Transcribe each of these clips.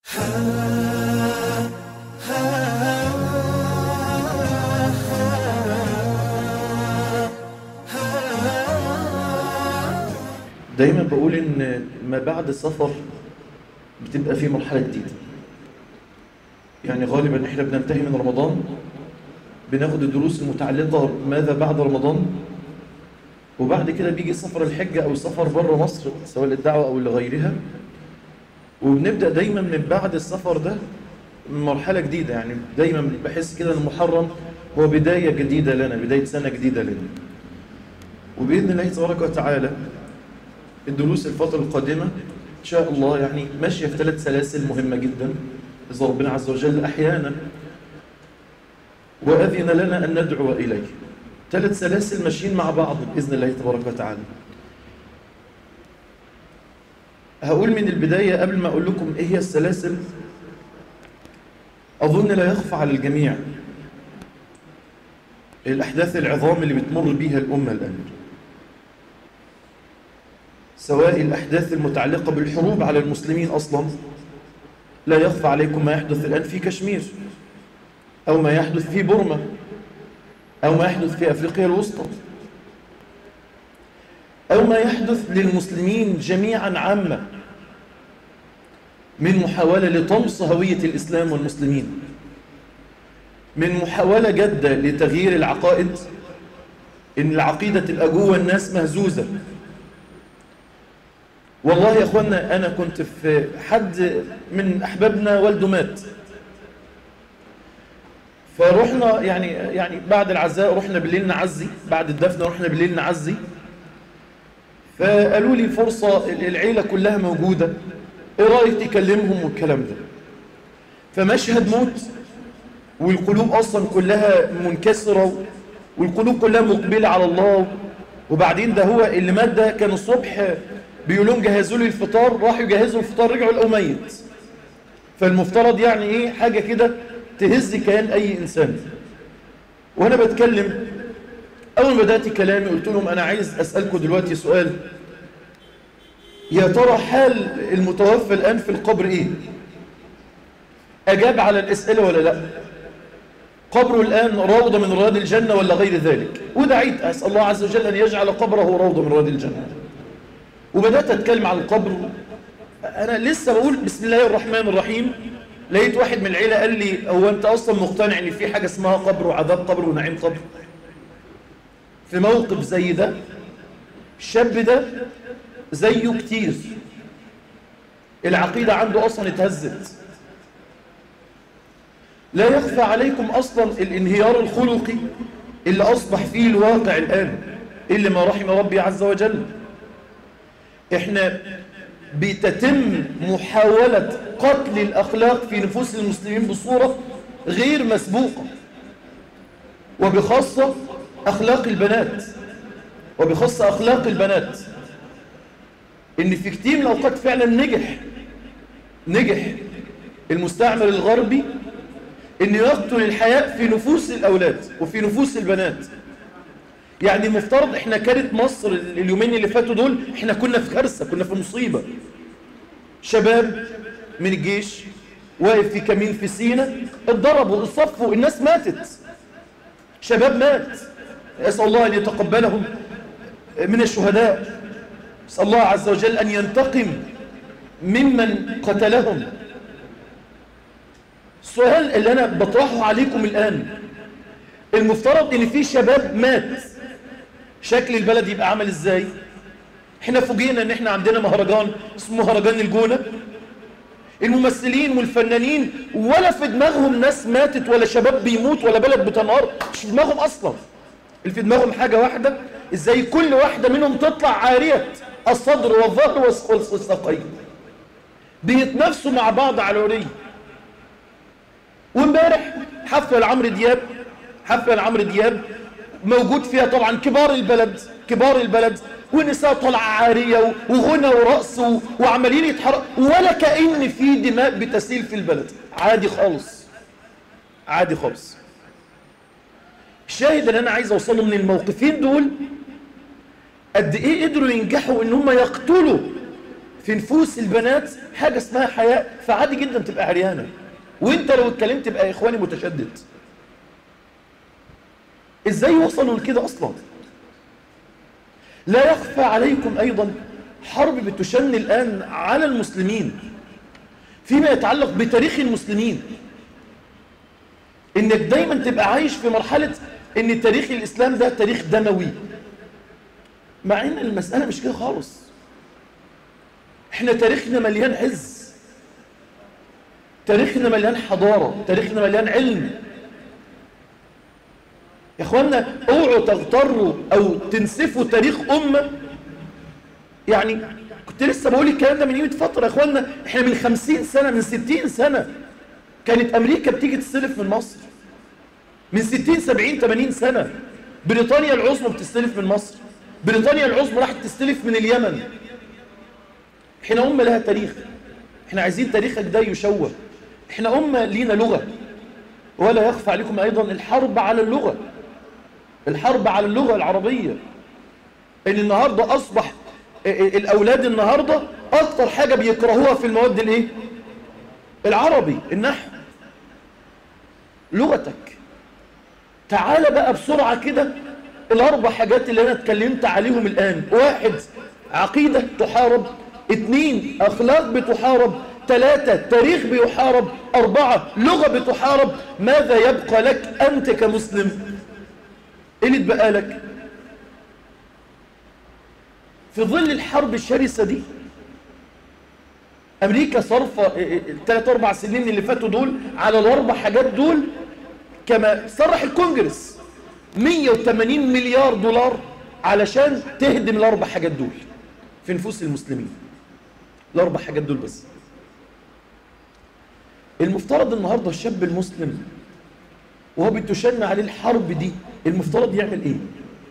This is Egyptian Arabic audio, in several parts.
دايما بقول ان ما بعد السفر بتبقى في مرحلة جديدة يعني غالبا احنا بننتهي من رمضان بناخد الدروس المتعلقة ماذا بعد رمضان وبعد كده بيجي سفر الحجة او السفر بره مصر سواء للدعوة او لغيرها وبنبدأ دايما من بعد السفر ده مرحلة جديدة يعني دايما بحس كده ان المحرم هو بداية جديدة لنا بداية سنة جديدة لنا وبإذن الله تبارك وتعالى الدروس الفترة القادمة إن شاء الله يعني ماشية في ثلاث سلاسل مهمة جدا إذا ربنا عز وجل أحيانا وأذن لنا أن ندعو إليه ثلاث سلاسل ماشيين مع بعض بإذن الله تبارك وتعالى هقول من البداية قبل ما أقول لكم إيه هي السلاسل أظن لا يخفى على الجميع الأحداث العظام اللي بتمر بيها الأمة الآن سواء الأحداث المتعلقة بالحروب على المسلمين أصلا لا يخفى عليكم ما يحدث الآن في كشمير أو ما يحدث في بورما أو ما يحدث في أفريقيا الوسطى أو ما يحدث للمسلمين جميعا عامة من محاولة لطمس هوية الإسلام والمسلمين من محاولة جادة لتغيير العقائد إن العقيدة تبقى جوه الناس مهزوزة والله يا أخوانا أنا كنت في حد من أحبابنا والده مات فرحنا يعني يعني بعد العزاء رحنا بالليل نعزي بعد الدفن رحنا بالليل نعزي فقالوا لي فرصة العيلة كلها موجودة ايه رأيك تكلمهم والكلام ده فمشهد موت والقلوب أصلا كلها منكسرة والقلوب كلها مقبلة على الله وبعدين ده هو اللي مات ده كان الصبح بيقولوا لهم جهزوا لي الفطار راحوا يجهزوا الفطار رجعوا لقوا ميت فالمفترض يعني ايه حاجة كده تهز كيان أي إنسان وأنا بتكلم أول ما بدأت كلامي قلت لهم أنا عايز أسألكم دلوقتي سؤال يا ترى حال المتوفى الآن في القبر إيه أجاب على الأسئلة ولا لا قبره الآن روضة من رياض الجنة ولا غير ذلك ودعيت أسأل الله عز وجل أن يجعل قبره روضة من رياض الجنة وبدأت أتكلم عن القبر أنا لسه بقول بسم الله الرحمن الرحيم لقيت واحد من العيلة قال لي هو أنت أصلا مقتنع أن في حاجة اسمها قبر وعذاب قبر ونعيم قبر في موقف زي ده الشاب ده زيه كتير العقيدة عنده أصلا اتهزت لا يخفى عليكم أصلا الانهيار الخلقي اللي أصبح فيه الواقع الآن اللي ما رحم ربي عز وجل احنا بتتم محاولة قتل الأخلاق في نفوس المسلمين بصورة غير مسبوقة وبخاصة أخلاق البنات وبخاصة أخلاق البنات إن في كتير من الأوقات فعلا نجح نجح المستعمر الغربي إنه يقتل الحياء في نفوس الأولاد وفي نفوس البنات يعني مفترض احنا كانت مصر اليومين اللي فاتوا دول احنا كنا في كارثة كنا في مصيبة شباب من الجيش واقف في كمين في سينا اتضربوا اتصفوا الناس ماتت شباب مات أسأل الله أن يتقبلهم من الشهداء أسأل الله عز وجل أن ينتقم ممن قتلهم السؤال اللي أنا بطرحه عليكم الآن المفترض ان في شباب مات شكل البلد يبقى عامل ازاي احنا فوجئنا ان احنا عندنا مهرجان اسمه مهرجان الجونة الممثلين والفنانين ولا في دماغهم ناس ماتت ولا شباب بيموت ولا بلد بتنهار مش في دماغهم اصلا اللي في دماغهم حاجة واحدة ازاي كل واحدة منهم تطلع عارية الصدر والظهر والساقين بيتنافسوا مع بعض على العري وامبارح حفلة لعمرو دياب حفلة لعمرو دياب موجود فيها طبعا كبار البلد كبار البلد ونساء طالعه عارية وغنى ورقص وعمالين يتحرك ولا كأن في دماء بتسيل في البلد عادي خالص عادي خالص الشاهد اللي انا عايز اوصله من الموقفين دول قد ايه قدروا ينجحوا ان هم يقتلوا في نفوس البنات حاجة اسمها حياء فعادي جدا تبقى عريانة وانت لو اتكلمت تبقى اخواني متشدد ازاي وصلوا لكده اصلا لا يخفى عليكم ايضا حرب بتشن الان على المسلمين فيما يتعلق بتاريخ المسلمين انك دايما تبقى عايش في مرحلة ان تاريخ الاسلام ده تاريخ دموي مع ان المسألة مش كده خالص احنا تاريخنا مليان عز تاريخنا مليان حضارة تاريخنا مليان علم يا اخوانا اوعوا تغتروا او تنسفوا تاريخ امة يعني كنت لسه بقول الكلام ده من يوم فترة يا اخوانا احنا من خمسين سنة من ستين سنة كانت امريكا بتيجي تستلف من مصر من ستين سبعين تمانين سنة بريطانيا العظمى بتستلف من مصر بريطانيا العظمى راحت تستلف من اليمن احنا أمة لها تاريخ احنا عايزين تاريخك ده يشوه احنا أمة لينا لغة ولا يخفى عليكم أيضا الحرب على اللغة الحرب على اللغة العربية ان النهاردة أصبح الأولاد النهاردة أكتر حاجة بيكرهوها في المواد الايه العربي النحو لغتك تعال بقى بسرعة كده الأربع حاجات اللي أنا اتكلمت عليهم الآن واحد عقيدة تحارب اثنين أخلاق بتحارب ثلاثة تاريخ بيحارب أربعة لغة بتحارب ماذا يبقى لك أنت كمسلم إيه اللي اتبقى لك في ظل الحرب الشرسة دي أمريكا صرفة الثلاث أربع سنين اللي فاتوا دول على الأربع حاجات دول كما صرح الكونجرس 180 مليار دولار علشان تهدم الأربع حاجات دول في نفوس المسلمين الأربع حاجات دول بس المفترض النهاردة الشاب المسلم وهو بتشن عليه الحرب دي المفترض يعمل ايه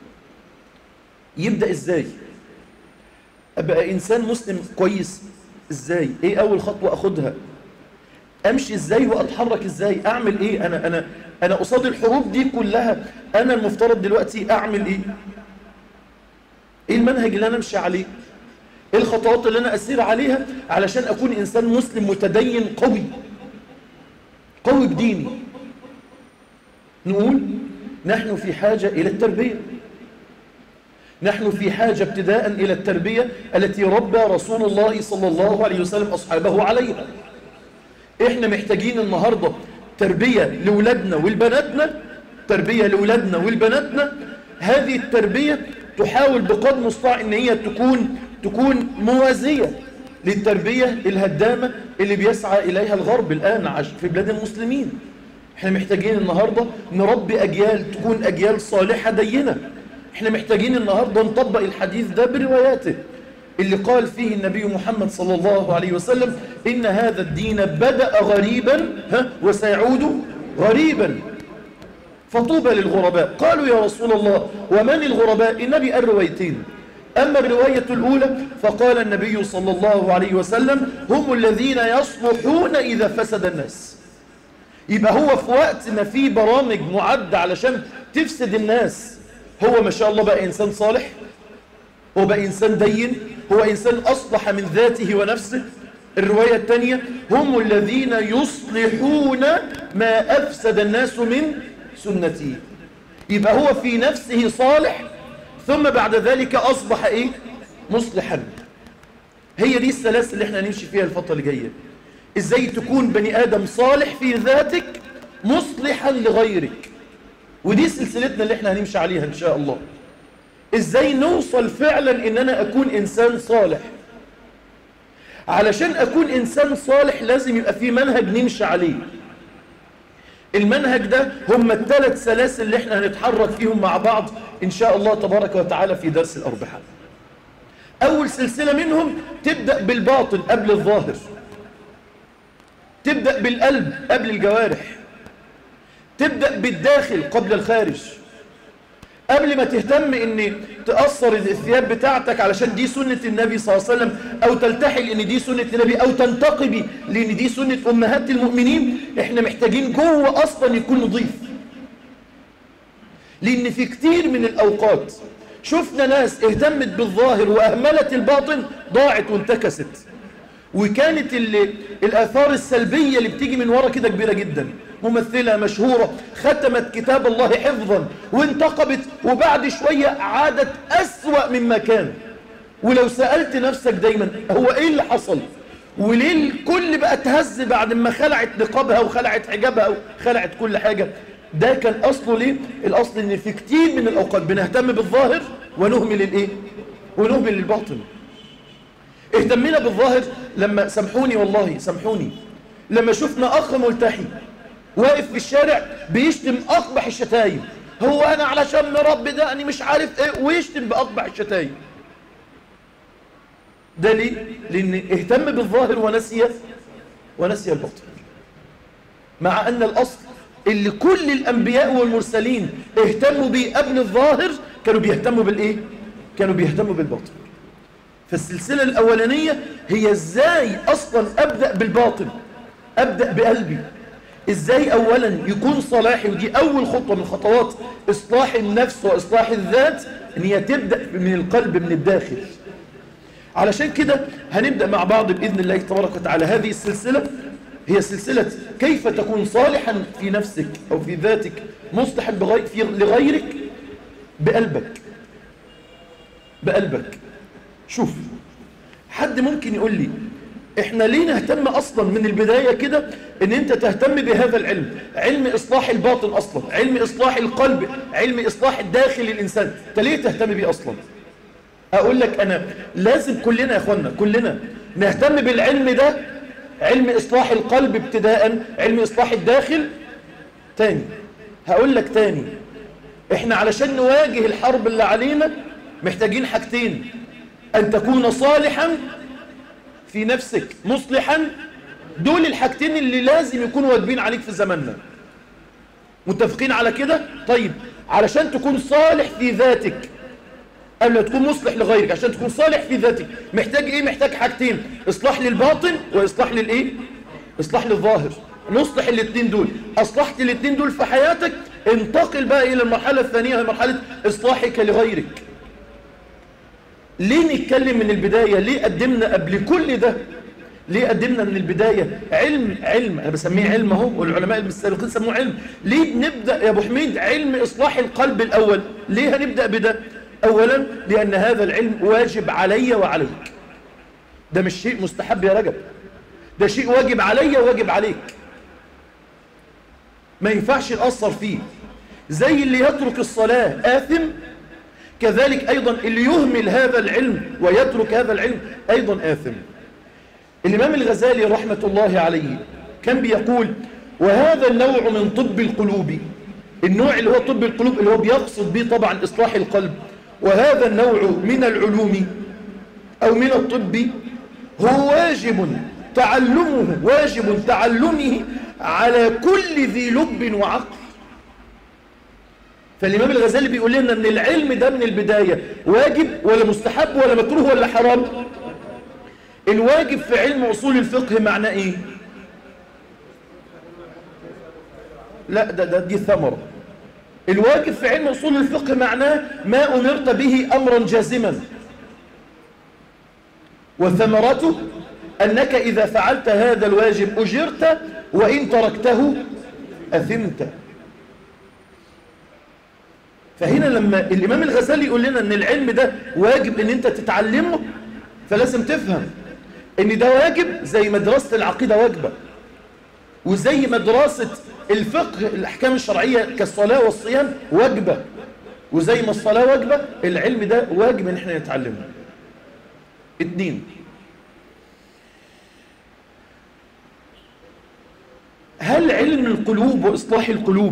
يبدأ ازاي ابقى انسان مسلم كويس ازاي ايه اول خطوة اخدها امشي ازاي واتحرك ازاي اعمل ايه انا انا انا قصاد الحروب دي كلها انا المفترض دلوقتي اعمل ايه ايه المنهج اللي انا امشي عليه ايه الخطوات اللي انا اسير عليها علشان اكون انسان مسلم متدين قوي قوي بديني نقول نحن في حاجة إلى التربية نحن في حاجة ابتداء إلى التربية التي ربى رسول الله صلى الله عليه وسلم أصحابه عليها إحنا محتاجين النهاردة تربية لولادنا والبناتنا تربية لولادنا والبناتنا هذه التربية تحاول بقدر المستطاع ان هي تكون تكون موازية للتربية الهدامة اللي بيسعى إليها الغرب الآن في بلاد المسلمين احنا محتاجين النهاردة نربي أجيال تكون أجيال صالحة دينة احنا محتاجين النهاردة نطبق الحديث ده برواياته اللي قال فيه النبي محمد صلى الله عليه وسلم إن هذا الدين بدأ غريبا ها وسيعود غريبا فطوبى للغرباء قالوا يا رسول الله ومن الغرباء النبي قال روايتين أما الرواية الأولى فقال النبي صلى الله عليه وسلم هم الذين يصلحون إذا فسد الناس يبقى هو في وقت ما في برامج معدة علشان تفسد الناس هو ما شاء الله بقى إنسان صالح هو بقى إنسان دين هو إنسان أصلح من ذاته ونفسه الرواية الثانية هم الذين يصلحون ما أفسد الناس من سنتي يبقى هو في نفسه صالح ثم بعد ذلك أصبح إيه مصلحا هي دي السلاسل اللي احنا هنمشي فيها الفترة اللي جاية ازاي تكون بني آدم صالح في ذاتك مصلحا لغيرك ودي سلسلتنا اللي احنا هنمشي عليها ان شاء الله ازاي نوصل فعلا ان انا اكون انسان صالح علشان اكون انسان صالح لازم يبقى في منهج نمشي عليه المنهج ده هم الثلاث سلاسل اللي احنا هنتحرك فيهم مع بعض ان شاء الله تبارك وتعالى في درس الاربعاء اول سلسلة منهم تبدأ بالباطن قبل الظاهر تبدأ بالقلب قبل الجوارح تبدأ بالداخل قبل الخارج قبل ما تهتم ان تأثر الثياب بتاعتك علشان دي سنة النبي صلى الله عليه وسلم او تلتحي لان دي سنة النبي او تنتقبي لان دي سنة امهات المؤمنين احنا محتاجين جوه اصلا يكون نظيف لان في كتير من الاوقات شفنا ناس اهتمت بالظاهر وأهملت الباطن ضاعت وانتكست وكانت اللي الآثار السلبية اللي بتيجي من ورا كده كبيرة جدا ممثلة مشهورة ختمت كتاب الله حفظا وانتقبت وبعد شوية عادت أسوأ مما كان ولو سألت نفسك دايما هو ايه اللي حصل وليه الكل بقى تهز بعد ما خلعت نقابها وخلعت حجابها وخلعت كل حاجة ده كان أصله ليه الأصل ان في كتير من الأوقات بنهتم بالظاهر ونهمل الايه ونهمل الباطن اهتمنا بالظاهر لما سامحوني والله سامحوني لما شفنا أخ ملتحي واقف في الشارع بيشتم أقبح الشتايم هو أنا علشان مربي ده أنا مش عارف إيه ويشتم بأقبح الشتايم ده ليه؟ لأن اهتم بالظاهر ونسي ونسي الباطن مع أن الأصل اللي كل الأنبياء والمرسلين اهتموا بيه قبل الظاهر كانوا بيهتموا بالإيه؟ كانوا بيهتموا بالباطن فالسلسلة الأولانية هي إزاي أصلا أبدأ بالباطن أبدأ بقلبي إزاي أولا يكون صلاحي ودي أول خطوة من خطوات إصلاح النفس وإصلاح الذات إن هي تبدأ من القلب من الداخل علشان كده هنبدأ مع بعض بإذن الله تبارك وتعالى هذه السلسلة هي سلسلة كيف تكون صالحا في نفسك أو في ذاتك مصلحا بغير في لغيرك بقلبك بقلبك شوف حد ممكن يقول لي احنا ليه نهتم اصلا من البداية كده ان انت تهتم بهذا العلم علم اصلاح الباطن اصلا علم اصلاح القلب علم اصلاح الداخل الانسان انت ليه تهتم بيه اصلا اقول لك انا لازم كلنا يا اخوانا كلنا نهتم بالعلم ده علم اصلاح القلب ابتداء علم اصلاح الداخل تاني هقول لك تاني احنا علشان نواجه الحرب اللي علينا محتاجين حاجتين أن تكون صالحا في نفسك مصلحا دول الحاجتين اللي لازم يكونوا واجبين عليك في زماننا متفقين على كده طيب علشان تكون صالح في ذاتك قبل ما تكون مصلح لغيرك عشان تكون صالح في ذاتك محتاج ايه محتاج حاجتين اصلاح للباطن واصلاح للايه اصلاح للظاهر نصلح الاثنين دول اصلحت الاثنين دول في حياتك انتقل بقى الى المرحله الثانيه وهي مرحله اصلاحك لغيرك ليه نتكلم من البداية ليه قدمنا قبل كل ده ليه قدمنا من البداية علم علم أنا بسميه علم اهو والعلماء السابقين سموه علم ليه نبدأ يا أبو حميد علم إصلاح القلب الأول ليه هنبدأ بده أولا لأن هذا العلم واجب علي وعليك ده مش شيء مستحب يا رجب ده شيء واجب علي وواجب عليك ما ينفعش نأثر فيه زي اللي يترك الصلاة آثم كذلك أيضا اللي يهمل هذا العلم ويترك هذا العلم أيضا آثم الإمام الغزالي رحمة الله عليه كان بيقول وهذا النوع من طب القلوب النوع اللي هو طب القلوب اللي هو بيقصد به طبعا إصلاح القلب وهذا النوع من العلوم أو من الطب هو واجب تعلمه واجب تعلمه على كل ذي لب وعقل فالإمام الغزالي بيقول لنا أن العلم ده من البداية واجب ولا مستحب ولا مكروه ولا حرام الواجب في علم أصول الفقه معناه إيه لا ده, ده دي ثمرة الواجب في علم أصول الفقه معناه ما أمرت به أمرا جازما وثمرته أنك إذا فعلت هذا الواجب أجرت وإن تركته أثمت فهنا لما الإمام الغزالي يقول لنا أن العلم ده واجب أن أنت تتعلمه فلازم تفهم أن ده واجب زي مدرسة العقيدة واجبة وزي مدرسة الفقه الأحكام الشرعية كالصلاة والصيام واجبة وزي ما الصلاة واجبة العلم ده واجب أن احنا نتعلمه اتنين هل علم القلوب وإصلاح القلوب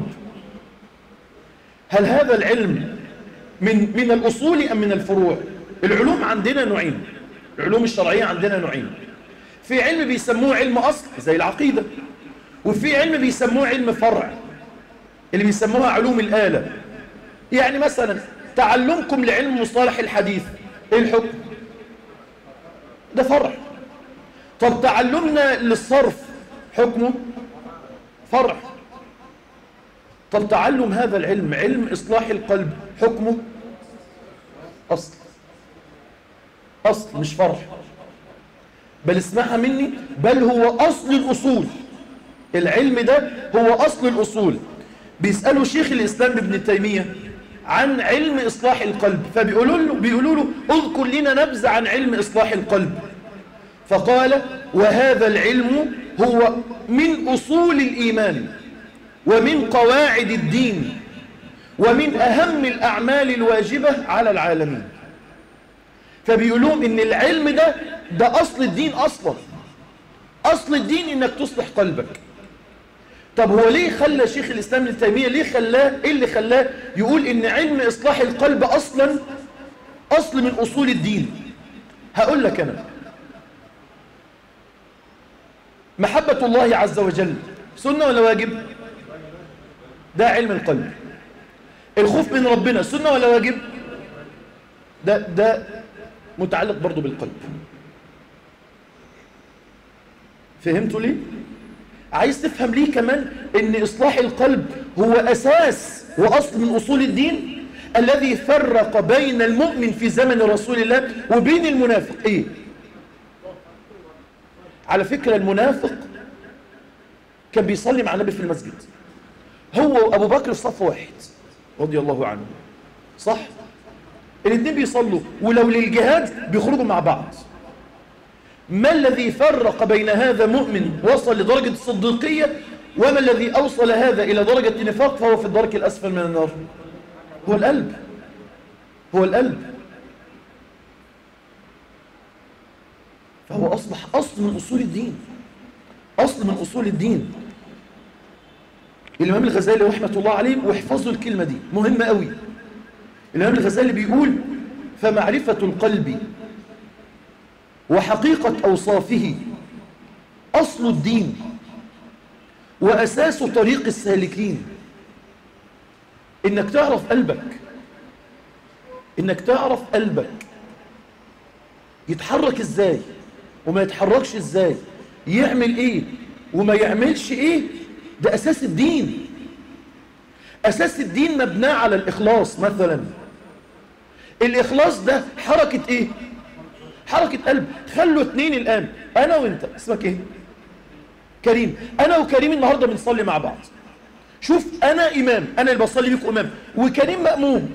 هل هذا العلم من من الأصول أم من الفروع العلوم عندنا نوعين العلوم الشرعية عندنا نوعين في علم بيسموه علم أصل زي العقيدة وفي علم بيسموه علم فرع اللي بيسموها علوم الآلة يعني مثلا تعلمكم لعلم مصطلح الحديث ايه الحكم ده فرع طب تعلمنا للصرف حكمه فرع طب تعلم هذا العلم علم إصلاح القلب حكمه أصل أصل مش فرع بل اسمعها مني بل هو أصل الأصول العلم ده هو أصل الأصول بيسألوا شيخ الإسلام ابن تيمية عن علم إصلاح القلب فبيقولوا له, بيقولوا له اذكر لنا نبذة عن علم إصلاح القلب فقال وهذا العلم هو من أصول الإيمان ومن قواعد الدين ومن أهم الأعمال الواجبة على العالمين فبيقولون إن العلم ده ده أصل الدين أصلا أصل الدين إنك تصلح قلبك طب هو ليه خلى شيخ الإسلام ابن تيمية ليه خلاه إيه اللي خلاه يقول إن علم إصلاح القلب أصلا أصل من أصول الدين هقول لك أنا محبة الله عز وجل سنة ولا واجب ده علم القلب الخوف من ربنا سنة ولا واجب ده ده متعلق برضو بالقلب فهمتوا ليه عايز تفهم ليه كمان ان اصلاح القلب هو اساس واصل من اصول الدين الذي فرق بين المؤمن في زمن رسول الله وبين المنافق ايه على فكرة المنافق كان بيصلي مع النبي في المسجد هو وابو بكر في صف واحد رضي الله عنه صح الاثنين بيصلوا ولو للجهاد بيخرجوا مع بعض ما الذي فرق بين هذا مؤمن وصل لدرجة الصديقية وما الذي أوصل هذا إلى درجة النفاق فهو في الدرك الأسفل من النار هو القلب هو القلب فهو أصبح أصل من أصول الدين أصل من أصول الدين الإمام الغزالي رحمة الله عليه واحفظوا الكلمة دي مهمة قوي الإمام الغزالي بيقول فمعرفة القلب وحقيقة أوصافه أصل الدين وأساس طريق السالكين إنك تعرف قلبك إنك تعرف قلبك يتحرك إزاي وما يتحركش إزاي يعمل إيه وما يعملش إيه ده أساس الدين أساس الدين مبناه على الإخلاص مثلا الإخلاص ده حركة إيه حركة قلب خلوا اتنين الآن أنا وإنت اسمك إيه كريم أنا وكريم النهاردة بنصلي مع بعض شوف أنا إمام أنا اللي بصلي بيكم إمام وكريم مأموم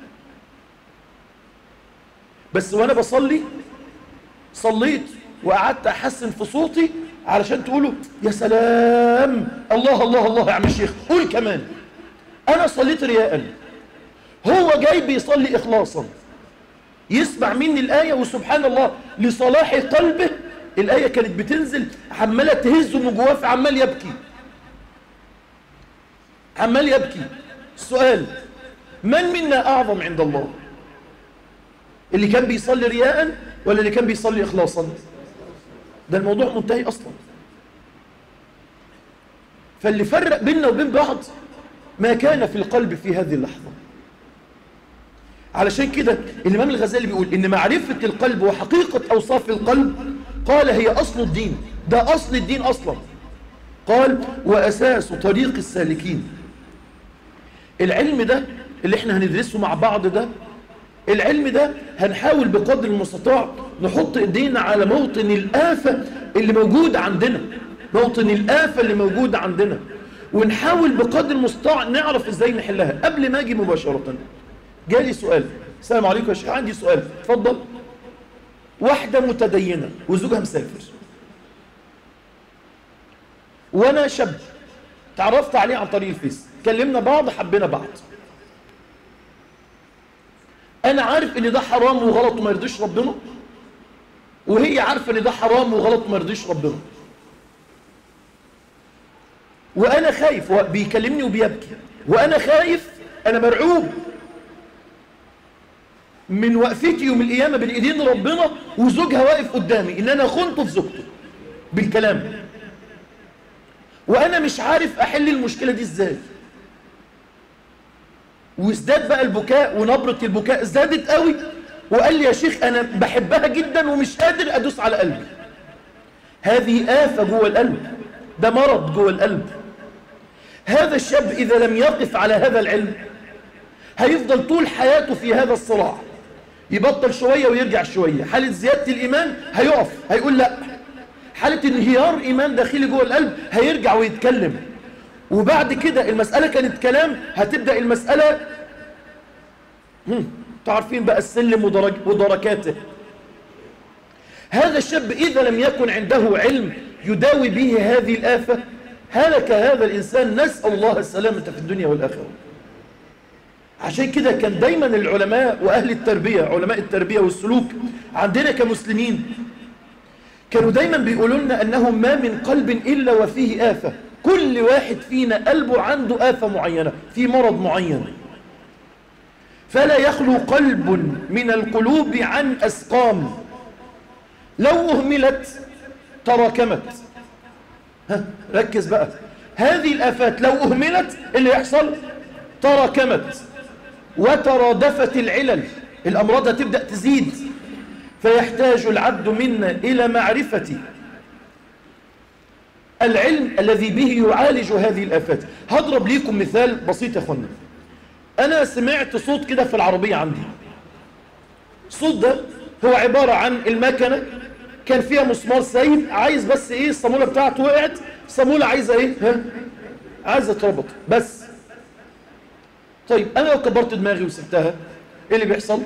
بس وأنا بصلي صليت وقعدت أحسن في صوتي علشان تقولوا يا سلام الله الله الله يا عم الشيخ قول كمان أنا صليت رياء هو جاي بيصلي إخلاصا يسمع مني الآية وسبحان الله لصلاح قلبه الآية كانت بتنزل عمالة تهزه من جواه فعمال يبكي عمال يبكي السؤال من منا أعظم عند الله اللي كان بيصلي رياء ولا اللي كان بيصلي إخلاصا ده الموضوع منتهي أصلا فاللي فرق بيننا وبين بعض ما كان في القلب في هذه اللحظة علشان كده الإمام الغزالي بيقول إن معرفة القلب وحقيقة أوصاف القلب قال هي أصل الدين ده أصل الدين أصلا قال وأساس طريق السالكين العلم ده اللي احنا هندرسه مع بعض ده العلم ده هنحاول بقدر المستطاع نحط ايدينا على موطن الآفة اللي موجودة عندنا موطن الآفة اللي موجودة عندنا ونحاول بقدر المستطاع نعرف ازاي نحلها قبل ما اجي مباشرة جالي سؤال السلام عليكم يا شيخ عندي سؤال اتفضل واحدة متدينة وزوجها مسافر وانا شاب تعرفت عليه عن طريق الفيس كلمنا بعض حبينا بعض انا عارف ان ده حرام وغلط وما يرضيش ربنا وهي عارفه ان ده حرام وغلط وما يرضيش ربنا وانا خايف بيكلمني وبيبكي وانا خايف انا مرعوب من وقفتي يوم القيامه بين ايدين ربنا وزوجها واقف قدامي ان انا خنته في زوجته بالكلام وانا مش عارف احل المشكله دي ازاي وازداد بقى البكاء ونبرة البكاء ازدادت قوي وقال لي يا شيخ انا بحبها جدا ومش قادر ادوس على قلبي هذه آفة جوه القلب ده مرض جوه القلب هذا الشاب إذا لم يقف على هذا العلم هيفضل طول حياته في هذا الصراع يبطل شوية ويرجع شوية حالة زيادة الإيمان هيقف هيقول لا حالة انهيار إيمان داخلي جوه القلب هيرجع ويتكلم وبعد كده المسألة كانت كلام هتبدأ المسألة هم، تعرفين بقى السلم ودرج ودركاته هذا الشاب إذا لم يكن عنده علم يداوي به هذه الآفة هلك هذا الإنسان نسأل الله السلامة في الدنيا والآخرة عشان كده كان دايما العلماء وأهل التربية علماء التربية والسلوك عندنا كمسلمين كانوا دايما بيقولوا لنا أنه ما من قلب إلا وفيه آفة كل واحد فينا قلبه عنده آفة معينة في مرض معين فلا يخلو قلب من القلوب عن أسقام لو أهملت تراكمت ها ركز بقى هذه الآفات لو أهملت اللي يحصل تراكمت وترادفت العلل الأمراض هتبدأ تزيد فيحتاج العبد منا إلى معرفة العلم الذي به يعالج هذه الآفات هضرب ليكم مثال بسيط يا أخوانا أنا سمعت صوت كده في العربية عندي الصوت ده هو عبارة عن المكنة كان فيها مسمار سايب عايز بس ايه الصامولة بتاعته وقعت الصامولة عايزة ايه ها عايزة تربط بس طيب انا لو كبرت دماغي وسبتها ايه اللي بيحصل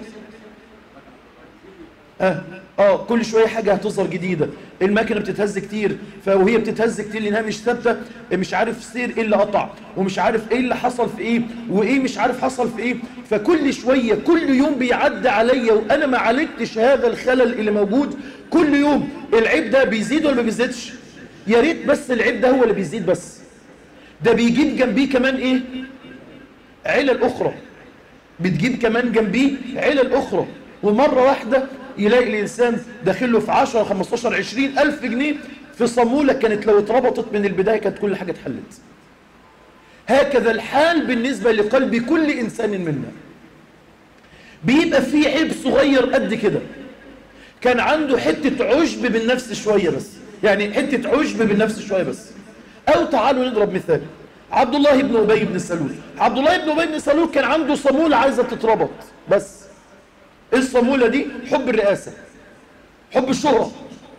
اه اه كل شويه حاجه هتظهر جديده المكنه بتتهز كتير فوهي بتتهز كتير لانها مش ثابته مش عارف سير ايه اللي قطع ومش عارف ايه اللي حصل في ايه وايه مش عارف حصل في ايه فكل شويه كل يوم بيعدي عليا وانا ما عالجتش هذا الخلل اللي موجود كل يوم العيب ده بيزيد ولا ما بيزيدش يا ريت بس العيب ده هو اللي بيزيد بس ده بيجيب جنبيه كمان ايه علل اخرى بتجيب كمان جنبيه علل اخرى ومره واحده يلاقي الإنسان داخله في 10 15 20 ألف جنيه في صامولة كانت لو اتربطت من البداية كانت كل حاجة اتحلت هكذا الحال بالنسبة لقلب كل إنسان منا بيبقى فيه عيب صغير قد كده كان عنده حتة عجب بالنفس شوية بس يعني حتة عجب بالنفس شوية بس أو تعالوا نضرب مثال عبد الله بن أبي بن سلول عبد الله بن أبي بن سلول كان عنده صامولة عايزة تتربط بس ايه الصامولة دي حب الرئاسة حب الشهرة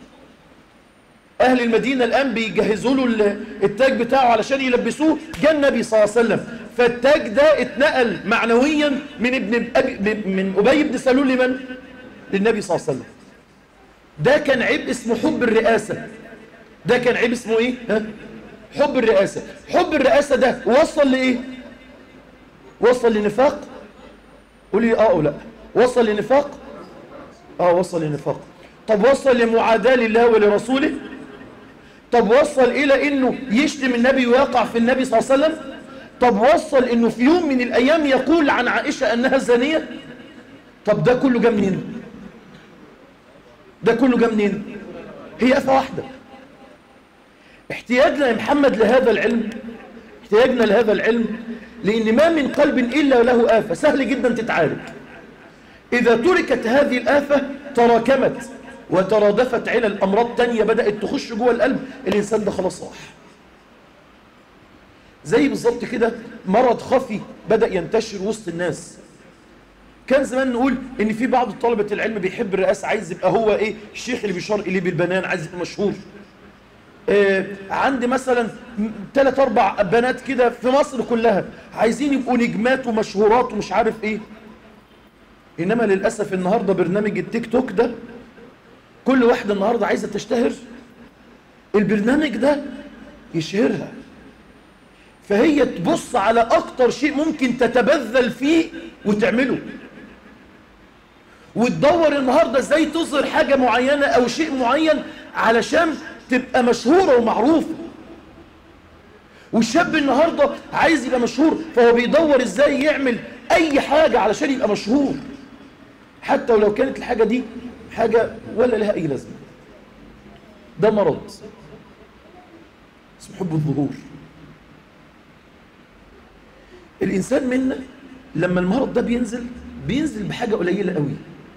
اهل المدينة الان بيجهزوا له التاج بتاعه علشان يلبسوه جاء النبي صلى الله عليه وسلم فالتاج ده اتنقل معنويا من ابن أبي من ابي بن سلول لمن للنبي صلى الله عليه وسلم ده كان عيب اسمه حب الرئاسة ده كان عيب اسمه ايه ها؟ حب الرئاسة حب الرئاسة ده وصل لايه وصل لنفاق قولي اه او لا وصل لنفاق اه وصل لنفاق طب وصل لمعاداة لله ولرسوله طب وصل الى انه يشتم النبي ويقع في النبي صلى الله عليه وسلم طب وصل انه في يوم من الايام يقول عن عائشة انها زانية طب ده كله جا منين ده كله جا منين هي افة واحدة احتياجنا يا محمد لهذا العلم احتياجنا لهذا العلم لان ما من قلب الا له آفة سهل جدا تتعالج إذا تركت هذه الآفة تراكمت وترادفت علل أمراض تانية بدأت تخش جوه القلب الإنسان ده خلاص راح زي بالظبط كده مرض خفي بدأ ينتشر وسط الناس كان زمان نقول ان في بعض طلبة العلم بيحب الرئاسة عايز يبقى هو ايه الشيخ اللي بيشار اليه بالبنان عايز يبقى مشهور آه عندي مثلا ثلاث اربع بنات كده في مصر كلها عايزين يبقوا نجمات ومشهورات ومش عارف ايه إنما للأسف النهاردة برنامج التيك توك ده كل واحدة النهاردة عايزة تشتهر البرنامج ده يشهرها فهي تبص على أكتر شيء ممكن تتبذل فيه وتعمله وتدور النهاردة ازاي تظهر حاجة معينة أو شيء معين علشان تبقى مشهورة ومعروفة والشاب النهاردة عايز يبقى مشهور فهو بيدور ازاي يعمل أي حاجة علشان يبقى مشهور حتى ولو كانت الحاجة دي حاجة ولا لها أي لازمة ده مرض اسمه حب الظهور الإنسان منا لما المرض ده بينزل بينزل بحاجة قليلة قوي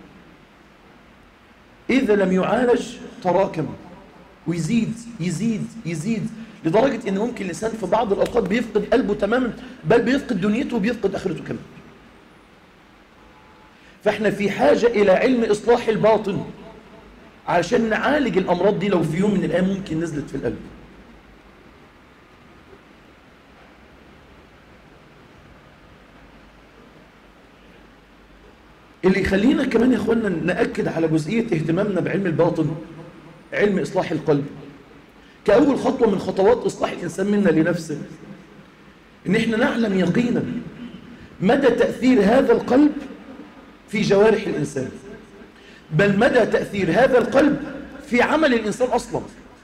إذا لم يعالج تراكم ويزيد يزيد يزيد لدرجة إن ممكن الإنسان في بعض الأوقات بيفقد قلبه تماما بل بيفقد دنيته وبيفقد آخرته كمان فاحنا في حاجة إلى علم إصلاح الباطن علشان نعالج الأمراض دي لو في يوم من الأيام ممكن نزلت في القلب اللي يخلينا كمان يا اخوانا نأكد على جزئية اهتمامنا بعلم الباطن علم إصلاح القلب كأول خطوة من خطوات إصلاح الإنسان منا لنفسه إن إحنا نعلم يقينا مدى تأثير هذا القلب في جوارح الإنسان بل مدى تأثير هذا القلب في عمل الإنسان أصلا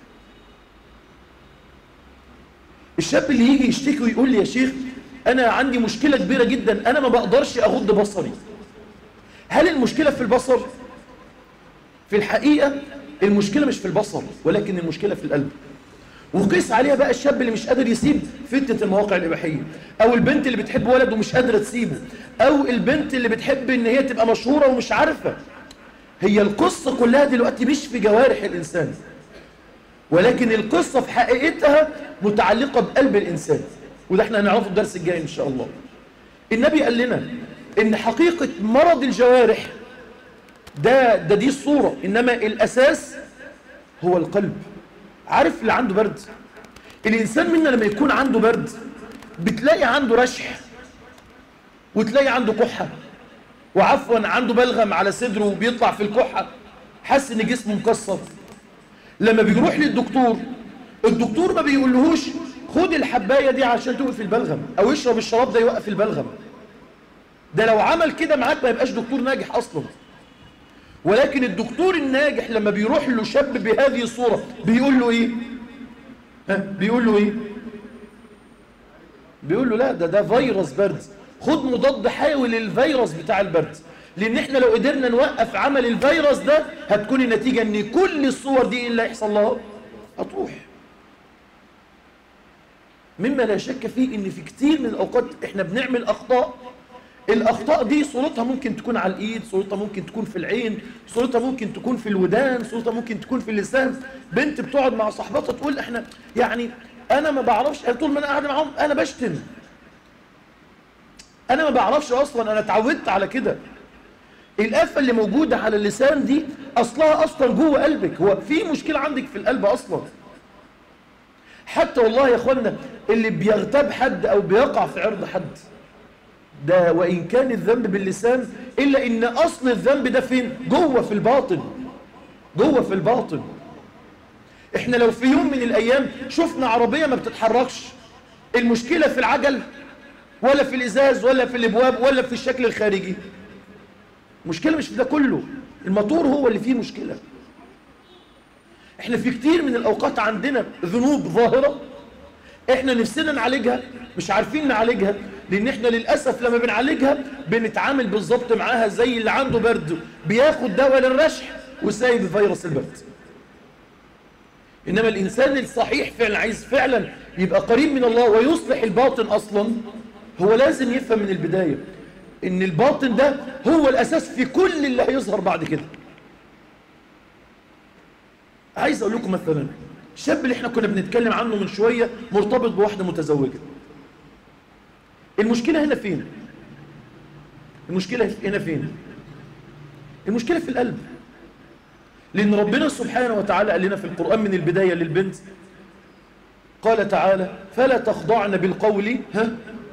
الشاب اللي يجي يشتكي ويقول لي يا شيخ أنا عندي مشكلة كبيرة جدا أنا ما بقدرش أغض بصري هل المشكلة في البصر؟ في الحقيقة المشكلة مش في البصر ولكن المشكلة في القلب وقيس عليها بقى الشاب اللي مش قادر يسيب فتنة المواقع الإباحية أو البنت اللي بتحب ولد ومش قادرة تسيبه أو البنت اللي بتحب إن هي تبقى مشهورة ومش عارفة هي القصة كلها دلوقتي مش في جوارح الإنسان ولكن القصة في حقيقتها متعلقة بقلب الإنسان وده احنا هنعرفه الدرس الجاي إن شاء الله النبي قال لنا إن حقيقة مرض الجوارح ده ده دي الصورة إنما الأساس هو القلب عارف اللي عنده برد الإنسان منا لما يكون عنده برد بتلاقي عنده رشح وتلاقي عنده كحة وعفوا عنده بلغم على صدره وبيطلع في الكحة حس ان جسمه مكسر لما بيروح للدكتور الدكتور ما بيقولهوش خد الحباية دي عشان توقف البلغم او اشرب الشراب ده يوقف البلغم ده لو عمل كده معاك ما يبقاش دكتور ناجح اصلا ولكن الدكتور الناجح لما بيروح له شاب بهذه الصورة بيقول له ايه ها بيقول له ايه بيقول له لا ده ده فيروس برد خد مضاد حيوي للفيروس بتاع البرد لان احنا لو قدرنا نوقف عمل الفيروس ده هتكون النتيجة ان كل الصور دي اللي هيحصل لها هتروح مما لا شك فيه ان في كتير من الاوقات احنا بنعمل اخطاء الاخطاء دي صورتها ممكن تكون على الايد صورتها ممكن تكون في العين صورتها ممكن تكون في الودان صورتها ممكن تكون في اللسان بنت بتقعد مع صاحبتها تقول احنا يعني انا ما بعرفش طول ما انا قاعد معاهم انا بشتم انا ما بعرفش اصلا انا اتعودت على كده الآفة اللي موجودة على اللسان دي أصلها أصلا جوه قلبك هو في مشكلة عندك في القلب أصلا حتى والله يا أخوانا اللي بيغتاب حد أو بيقع في عرض حد ده وإن كان الذنب باللسان إلا إن أصل الذنب ده فين جوه في الباطن جوه في الباطن إحنا لو في يوم من الأيام شفنا عربية ما بتتحركش المشكلة في العجل ولا في الإزاز ولا في الإبواب ولا في الشكل الخارجي مشكلة مش في ده كله الموتور هو اللي فيه مشكلة احنا في كتير من الأوقات عندنا ذنوب ظاهرة احنا نفسنا نعالجها مش عارفين نعالجها لان احنا للأسف لما بنعالجها بنتعامل بالظبط معاها زي اللي عنده برد بياخد دواء للرشح وسايب فيروس البرد إنما الإنسان الصحيح فعلا عايز فعلا يبقى قريب من الله ويصلح الباطن أصلا هو لازم يفهم من البداية ان الباطن ده هو الاساس في كل اللي هيظهر بعد كده عايز اقول لكم مثلا الشاب اللي احنا كنا بنتكلم عنه من شوية مرتبط بواحدة متزوجة المشكلة هنا فين المشكلة هنا فين المشكلة في القلب لأن ربنا سبحانه وتعالى قال لنا في القرآن من البداية للبنت قال تعالى فلا تخضعن بالقول ها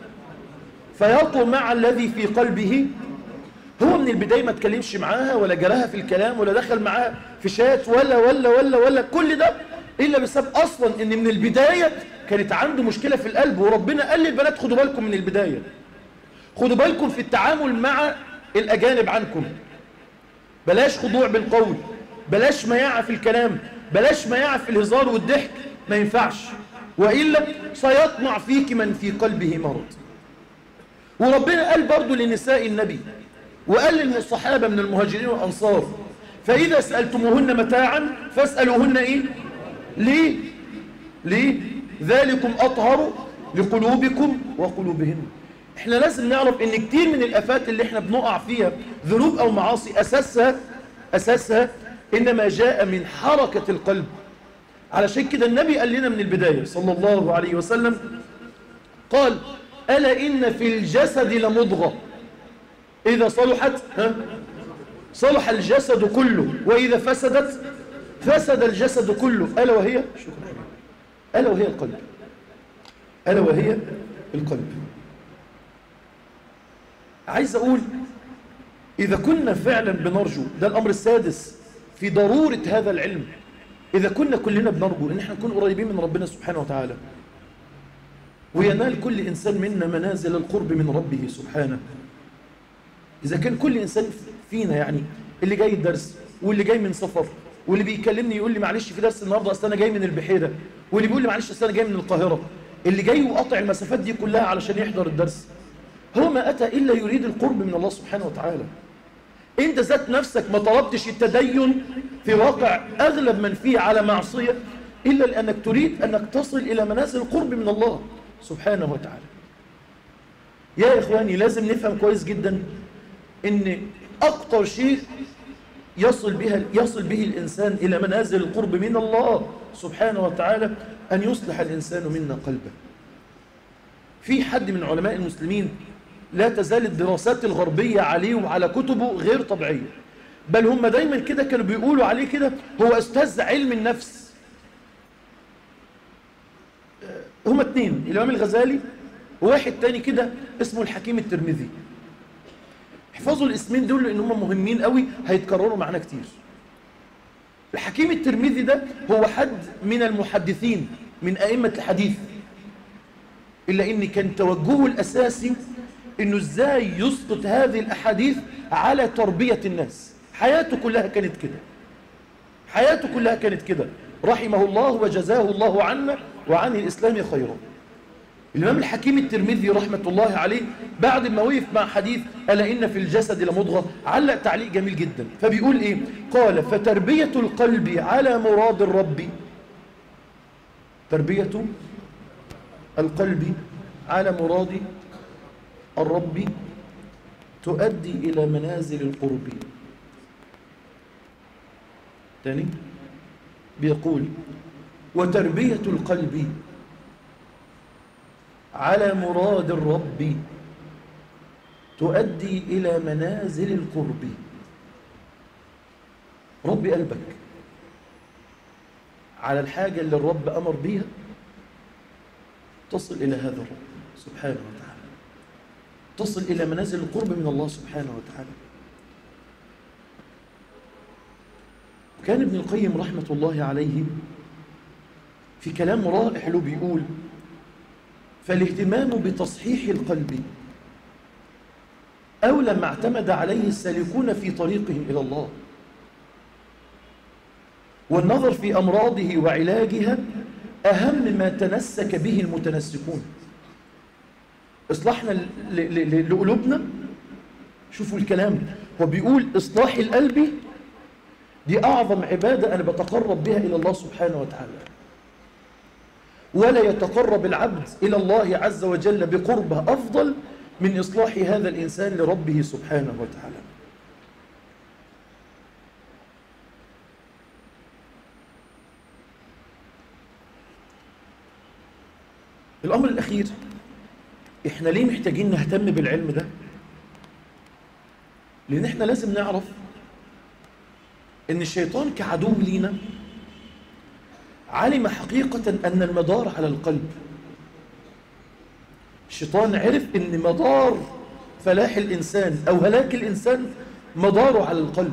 فيطمع الذي في قلبه هو من البداية ما تكلمش معاها ولا جراها في الكلام ولا دخل معاها في شات ولا ولا ولا ولا كل ده إلا بسبب أصلا إن من البداية كانت عنده مشكلة في القلب وربنا قال للبنات خدوا بالكم من البداية خدوا بالكم في التعامل مع الأجانب عنكم بلاش خضوع بالقول بلاش مياعة في الكلام بلاش مياعة في الهزار والضحك ما ينفعش وإلا سيطمع فيك من في قلبه مرض وربنا قال برضو لنساء النبي وقال للصحابة من المهاجرين والأنصار فإذا سألتموهن متاعا فاسألوهن إيه ليه ليه ذلكم أطهر لقلوبكم وقلوبهن احنا لازم نعرف ان كتير من الافات اللي احنا بنقع فيها ذنوب او معاصي اساسها اساسها انما جاء من حركة القلب علشان كده النبي قال لنا من البداية صلى الله عليه وسلم قال ألا إن في الجسد لمضغة إذا صلحت ها صلح الجسد كله وإذا فسدت فسد الجسد كله ألا وهي شكرا ألا وهي القلب ألا وهي القلب عايز أقول إذا كنا فعلا بنرجو ده الأمر السادس في ضرورة هذا العلم إذا كنا كلنا بنرجو إن احنا نكون قريبين من ربنا سبحانه وتعالى وينال كل إنسان منا منازل القرب من ربه سبحانه إذا كان كل إنسان فينا يعني اللي جاي الدرس واللي جاي من سفر واللي بيكلمني يقول لي معلش في درس النهارده اصل انا جاي من البحيره واللي بيقول لي معلش اصل انا جاي من القاهره اللي جاي وقطع المسافات دي كلها علشان يحضر الدرس هو ما اتى الا يريد القرب من الله سبحانه وتعالى انت ذات نفسك ما طلبتش التدين في واقع اغلب من فيه على معصيه الا لانك تريد انك تصل الى منازل القرب من الله سبحانه وتعالى يا اخواني لازم نفهم كويس جدا ان اكتر شيء يصل بها يصل به الإنسان إلى منازل القرب من الله سبحانه وتعالى أن يصلح الإنسان منا قلبه في حد من علماء المسلمين لا تزال الدراسات الغربية عليه وعلى كتبه غير طبيعية بل هم دايما كده كانوا بيقولوا عليه كده هو أستاذ علم النفس هم اتنين الإمام الغزالي وواحد تاني كده اسمه الحكيم الترمذي احفظوا الاسمين دول لان هم مهمين قوي هيتكرروا معانا كتير الحكيم الترمذي ده هو حد من المحدثين من ائمه الحديث الا ان كان توجهه الاساسي انه ازاي يسقط هذه الاحاديث على تربيه الناس حياته كلها كانت كده حياته كلها كانت كده رحمه الله وجزاه الله عنا وعن الاسلام خيرا الإمام الحكيم الترمذي رحمة الله عليه بعد ما وقف مع حديث ألا إن في الجسد لمضغة علق تعليق جميل جدا فبيقول إيه قال فتربية القلب على مراد الرب تربية القلب على مراد الرب تؤدي إلى منازل القرب تاني بيقول وتربية القلب على مراد الرب تؤدي إلى منازل القرب رب قلبك على الحاجة اللي الرب أمر بيها تصل إلى هذا الرب سبحانه وتعالى تصل إلى منازل القرب من الله سبحانه وتعالى كان ابن القيم رحمة الله عليه في كلام رائع له بيقول فالاهتمام بتصحيح القلب أولى ما اعتمد عليه السالكون في طريقهم إلى الله والنظر في أمراضه وعلاجها أهم ما تنسك به المتنسكون إصلاحنا لقلوبنا شوفوا الكلام هو بيقول إصلاح القلب دي أعظم عبادة أنا بتقرب بها إلى الله سبحانه وتعالى ولا يتقرب العبد إلى الله عز وجل بقربه أفضل من إصلاح هذا الإنسان لربه سبحانه وتعالى الأمر الأخير إحنا ليه محتاجين نهتم بالعلم ده لأن إحنا لازم نعرف إن الشيطان كعدو لينا علم حقيقة أن المدار على القلب الشيطان عرف أن مدار فلاح الإنسان أو هلاك الإنسان مداره على القلب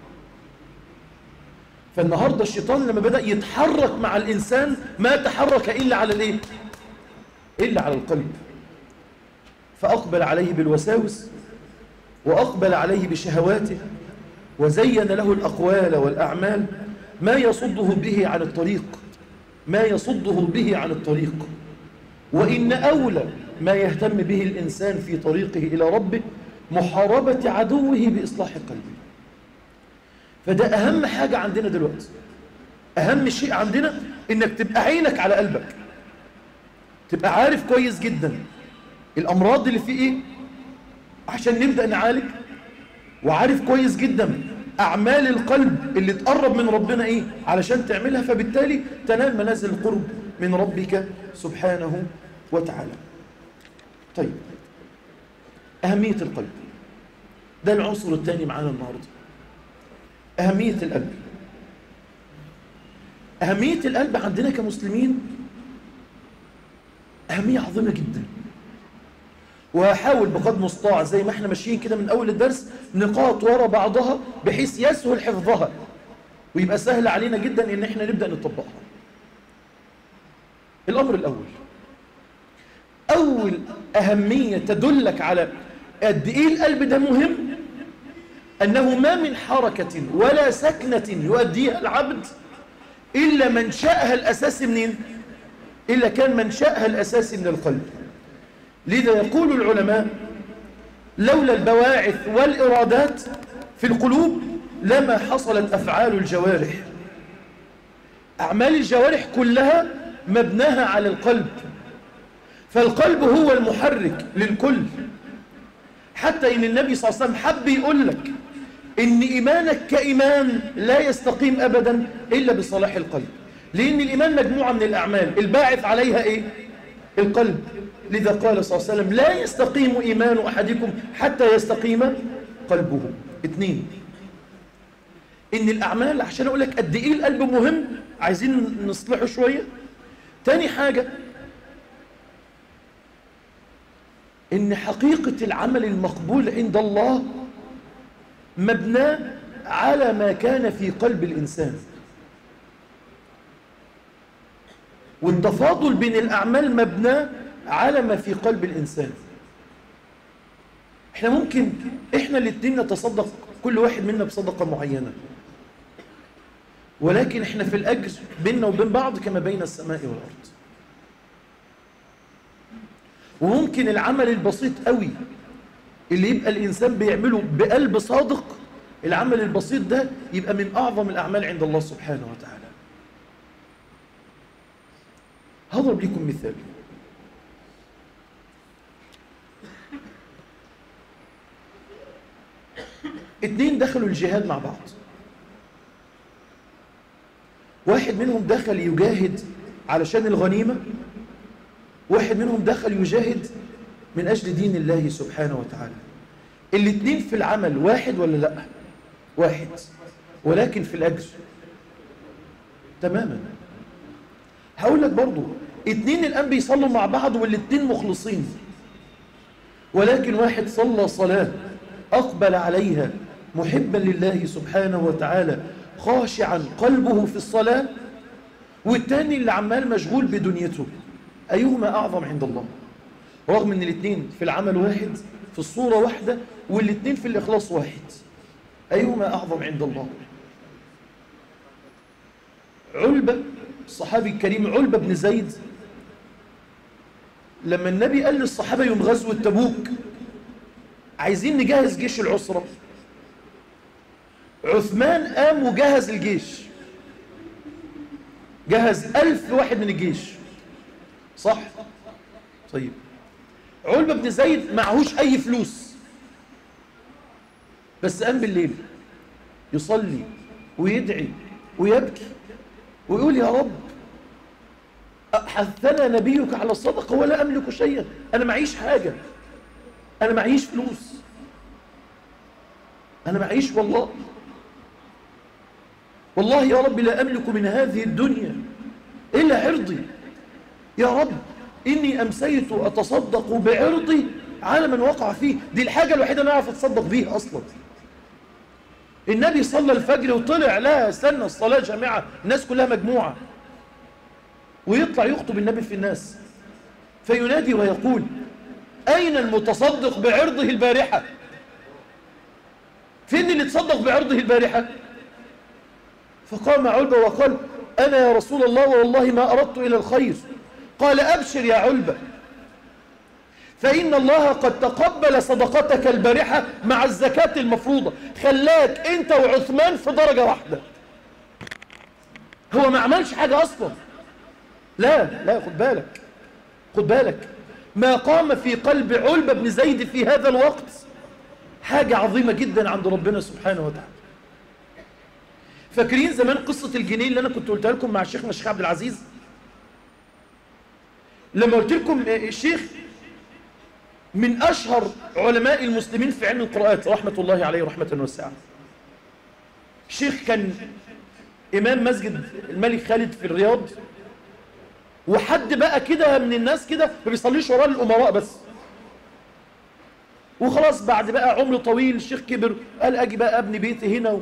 فالنهاردة الشيطان لما بدأ يتحرك مع الإنسان ما تحرك إلا على الإيه؟ إلا على القلب فأقبل عليه بالوساوس وأقبل عليه بشهواته وزين له الأقوال والأعمال ما يصده به عن الطريق ما يصده به عن الطريق وإن أولى ما يهتم به الإنسان في طريقه إلى ربه محاربة عدوه بإصلاح قلبه فده أهم حاجة عندنا دلوقتي أهم شيء عندنا إنك تبقى عينك على قلبك تبقى عارف كويس جدا الأمراض اللي فيه إيه عشان نبدأ نعالج وعارف كويس جدا أعمال القلب اللي تقرب من ربنا إيه علشان تعملها فبالتالي تنال منازل القرب من ربك سبحانه وتعالى طيب أهمية القلب ده العنصر الثاني معانا النهاردة أهمية القلب أهمية القلب عندنا كمسلمين أهمية عظيمة جدا وهحاول بقدر المستطاع زي ما احنا ماشيين كده من أول الدرس نقاط ورا بعضها بحيث يسهل حفظها ويبقى سهل علينا جدا ان احنا نبدأ نطبقها الأمر الأول أول أهمية تدلك على قد إيه القلب ده مهم أنه ما من حركة ولا سكنة يؤديها العبد إلا منشأها الأساسي منين؟ إلا كان منشأها الأساسي من القلب لذا يقول العلماء لولا البواعث والإرادات في القلوب لما حصلت أفعال الجوارح أعمال الجوارح كلها مبناها على القلب فالقلب هو المحرك للكل حتى إن النبي صلى الله عليه وسلم حب يقول لك إن إيمانك كإيمان لا يستقيم أبدا إلا بصلاح القلب لأن الإيمان مجموعة من الأعمال الباعث عليها إيه؟ القلب لذا قال صلى الله عليه وسلم لا يستقيم إيمان أحدكم حتى يستقيم قلبه اثنين إن الأعمال عشان أقول لك قد إيه القلب مهم عايزين نصلحه شوية تاني حاجة إن حقيقة العمل المقبول عند الله مبنى على ما كان في قلب الإنسان والتفاضل بين الأعمال مبنى على ما في قلب الإنسان احنا ممكن احنا الاثنين نتصدق كل واحد منا بصدقة معينة ولكن احنا في الأجر بيننا وبين بعض كما بين السماء والأرض وممكن العمل البسيط قوي اللي يبقى الإنسان بيعمله بقلب صادق العمل البسيط ده يبقى من أعظم الأعمال عند الله سبحانه وتعالى هضرب لكم مثال اتنين دخلوا الجهاد مع بعض واحد منهم دخل يجاهد علشان الغنيمة واحد منهم دخل يجاهد من أجل دين الله سبحانه وتعالى الاتنين في العمل واحد ولا لا واحد ولكن في الأجر تماما هقول لك برضو اتنين الآن بيصلوا مع بعض والاتنين مخلصين ولكن واحد صلى صلاة أقبل عليها محبا لله سبحانه وتعالى خاشعا قلبه في الصلاة والتاني اللي عمال مشغول بدنيته أيهما أعظم عند الله رغم أن الاثنين في العمل واحد في الصورة واحدة والاثنين في الإخلاص واحد أيهما أعظم عند الله علبة الصحابي الكريم علبة بن زيد لما النبي قال للصحابة يوم غزوة تبوك عايزين نجهز جيش العسرة عثمان قام وجهز الجيش جهز ألف واحد من الجيش صح طيب علبة بن زيد معهوش أي فلوس بس قام بالليل يصلي ويدعي ويبكي ويقول يا رب حثنا نبيك على الصدقة ولا أملك شيئا أنا معيش حاجة أنا معيش فلوس أنا معيش والله والله يا رب لا أملك من هذه الدنيا إلا عرضي يا رب إني أمسيت أتصدق بعرضي على من وقع فيه دي الحاجة الوحيدة أنا أعرف أتصدق بيها أصلا النبي صلى الفجر وطلع لا استنى الصلاة جامعة الناس كلها مجموعة ويطلع يخطب النبي في الناس فينادي ويقول أين المتصدق بعرضه البارحة فين اللي تصدق بعرضه البارحة فقام علبة وقال أنا يا رسول الله والله ما أردت إلى الخير قال أبشر يا علبة فإن الله قد تقبل صدقتك البارحة مع الزكاة المفروضة خلاك أنت وعثمان في درجة واحدة هو ما عملش حاجة أصلا لا لا خد بالك خد بالك ما قام في قلب علبة بن زيد في هذا الوقت حاجة عظيمة جدا عند ربنا سبحانه وتعالى فاكرين زمان قصة الجنيه اللي أنا كنت قلتها لكم مع شيخنا الشيخ عبد العزيز لما قلت لكم الشيخ من أشهر علماء المسلمين في علم القراءات رحمة الله عليه رحمة واسعة شيخ كان إمام مسجد الملك خالد في الرياض وحد بقى كده من الناس كده ما بيصليش وراه الأمراء بس وخلاص بعد بقى عمر طويل الشيخ كبر قال أجي بقى أبني بيتي هنا و...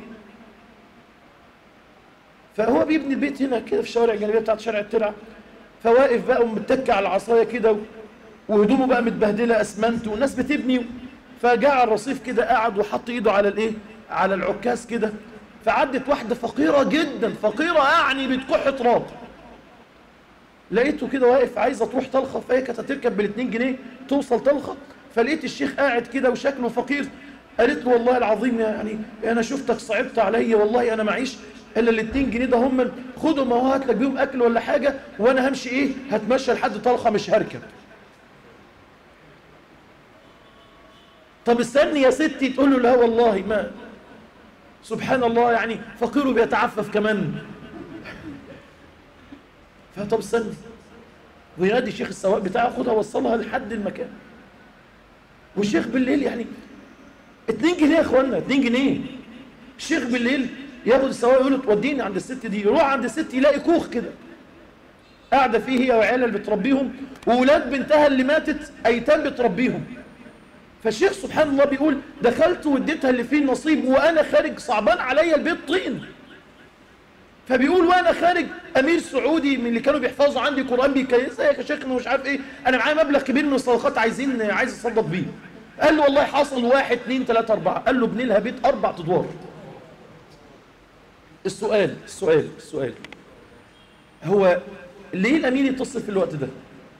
فهو بيبني البيت هنا كده في الشوارع الجانبية بتاعت شارع الترعة فواقف بقى ومتكي على العصاية كده و... وهدومه بقى متبهدلة أسمنت والناس بتبني فجاء على الرصيف كده قعد وحط ايده على الايه على العكاز كده فعدت واحدة فقيرة جدا فقيرة يعني بتكح تراب لقيته كده واقف عايزة تروح طلخة فهي كانت هتركب بالاتنين جنيه توصل طلخة فلقيت الشيخ قاعد كده وشكله فقير قالت له والله العظيم يعني انا شفتك صعبت عليا والله انا معيش الا الاتنين جنيه ده هم خدهم اهو هات لك بيهم اكل ولا حاجة وانا همشي ايه هتمشى لحد طلخة مش هركب طب استني يا ستي تقول له لا والله ما سبحان الله يعني فقيره بيتعفف كمان فطب استني وينادي الشيخ السواق بتاعه خدها وصلها لحد المكان والشيخ بالليل يعني 2 جنيه يا اخوانا 2 جنيه الشيخ بالليل ياخد السواق يقول له توديني عند الست دي يروح عند الست يلاقي كوخ كده قاعده فيه هي وعيالها اللي بتربيهم واولاد بنتها اللي ماتت ايتام بتربيهم فالشيخ سبحان الله بيقول دخلت واديتها اللي فيه النصيب وانا خارج صعبان عليا البيت طين فبيقول وانا خارج امير سعودي من اللي كانوا بيحفظوا عندي قران بيكيس يا شيخنا مش عارف ايه انا معايا مبلغ كبير من الصدقات عايزين عايز اتصدق بيه قال له والله حصل واحد اثنين ثلاثة أربعة قال له ابني لها بيت أربع أدوار السؤال السؤال السؤال هو ليه الأمير يتصل في الوقت ده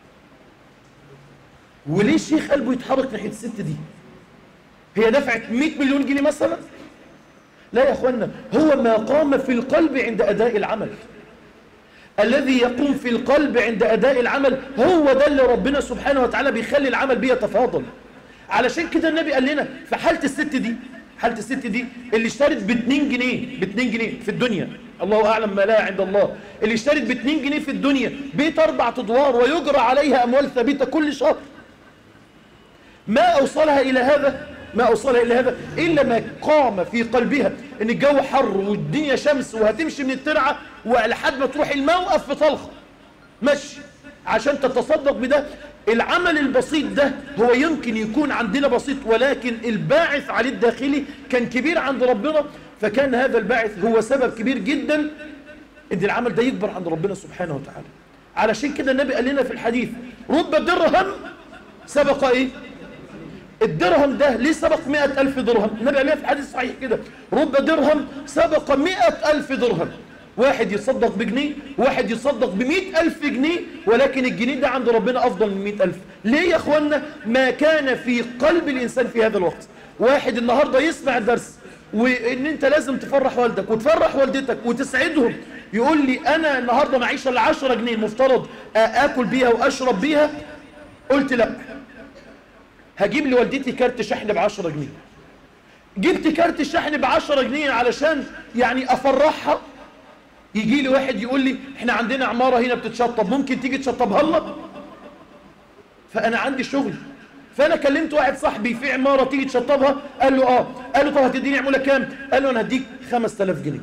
وليه الشيخ قلبه يتحرك ناحية الست دي هي دفعت 100 مليون جنيه مثلا لا يا أخوانا هو ما قام في القلب عند أداء العمل الذي يقوم في القلب عند أداء العمل هو ده اللي ربنا سبحانه وتعالى بيخلي العمل بيه يتفاضل علشان كده النبي قال لنا في حالة الست دي حالة الست دي اللي اشترت ب 2 جنيه ب 2 جنيه في الدنيا الله أعلم ما لا عند الله اللي اشترت ب 2 جنيه في الدنيا بيت أربع أدوار ويجرى عليها أموال ثابتة كل شهر ما أوصلها إلى هذا ما أوصلها إلى هذا إلا ما قام في قلبها إن الجو حر والدنيا شمس وهتمشي من الترعة ولحد ما تروح الموقف في طلخة مشي عشان تتصدق بده العمل البسيط ده هو يمكن يكون عندنا بسيط ولكن الباعث عليه الداخلي كان كبير عند ربنا فكان هذا الباعث هو سبب كبير جدا ان العمل ده يكبر عند ربنا سبحانه وتعالى علشان كده النبي قال لنا في الحديث رب درهم سبق ايه الدرهم ده ليه سبق مئة ألف درهم النبي قال لنا في الحديث صحيح كده رب درهم سبق مئة ألف درهم واحد يصدق بجنيه واحد يصدق بمئة ألف جنيه ولكن الجنيه ده عند ربنا أفضل من مئة ألف ليه يا أخوانا ما كان في قلب الإنسان في هذا الوقت واحد النهاردة يسمع الدرس وإن أنت لازم تفرح والدك وتفرح والدتك وتسعدهم يقول لي أنا النهاردة معيشة العشرة جنيه المفترض آكل بيها وأشرب بيها قلت لا هجيب لوالدتي كارت شحن بعشرة جنيه جبت كارت الشحن بعشرة جنيه علشان يعني أفرحها يجي لي واحد يقول لي احنا عندنا عمارة هنا بتتشطب ممكن تيجي تشطبها لنا فأنا عندي شغل فأنا كلمت واحد صاحبي في عمارة تيجي تشطبها قال له اه قال له طب هتديني عمولة كام قال له أنا هديك 5000 جنيه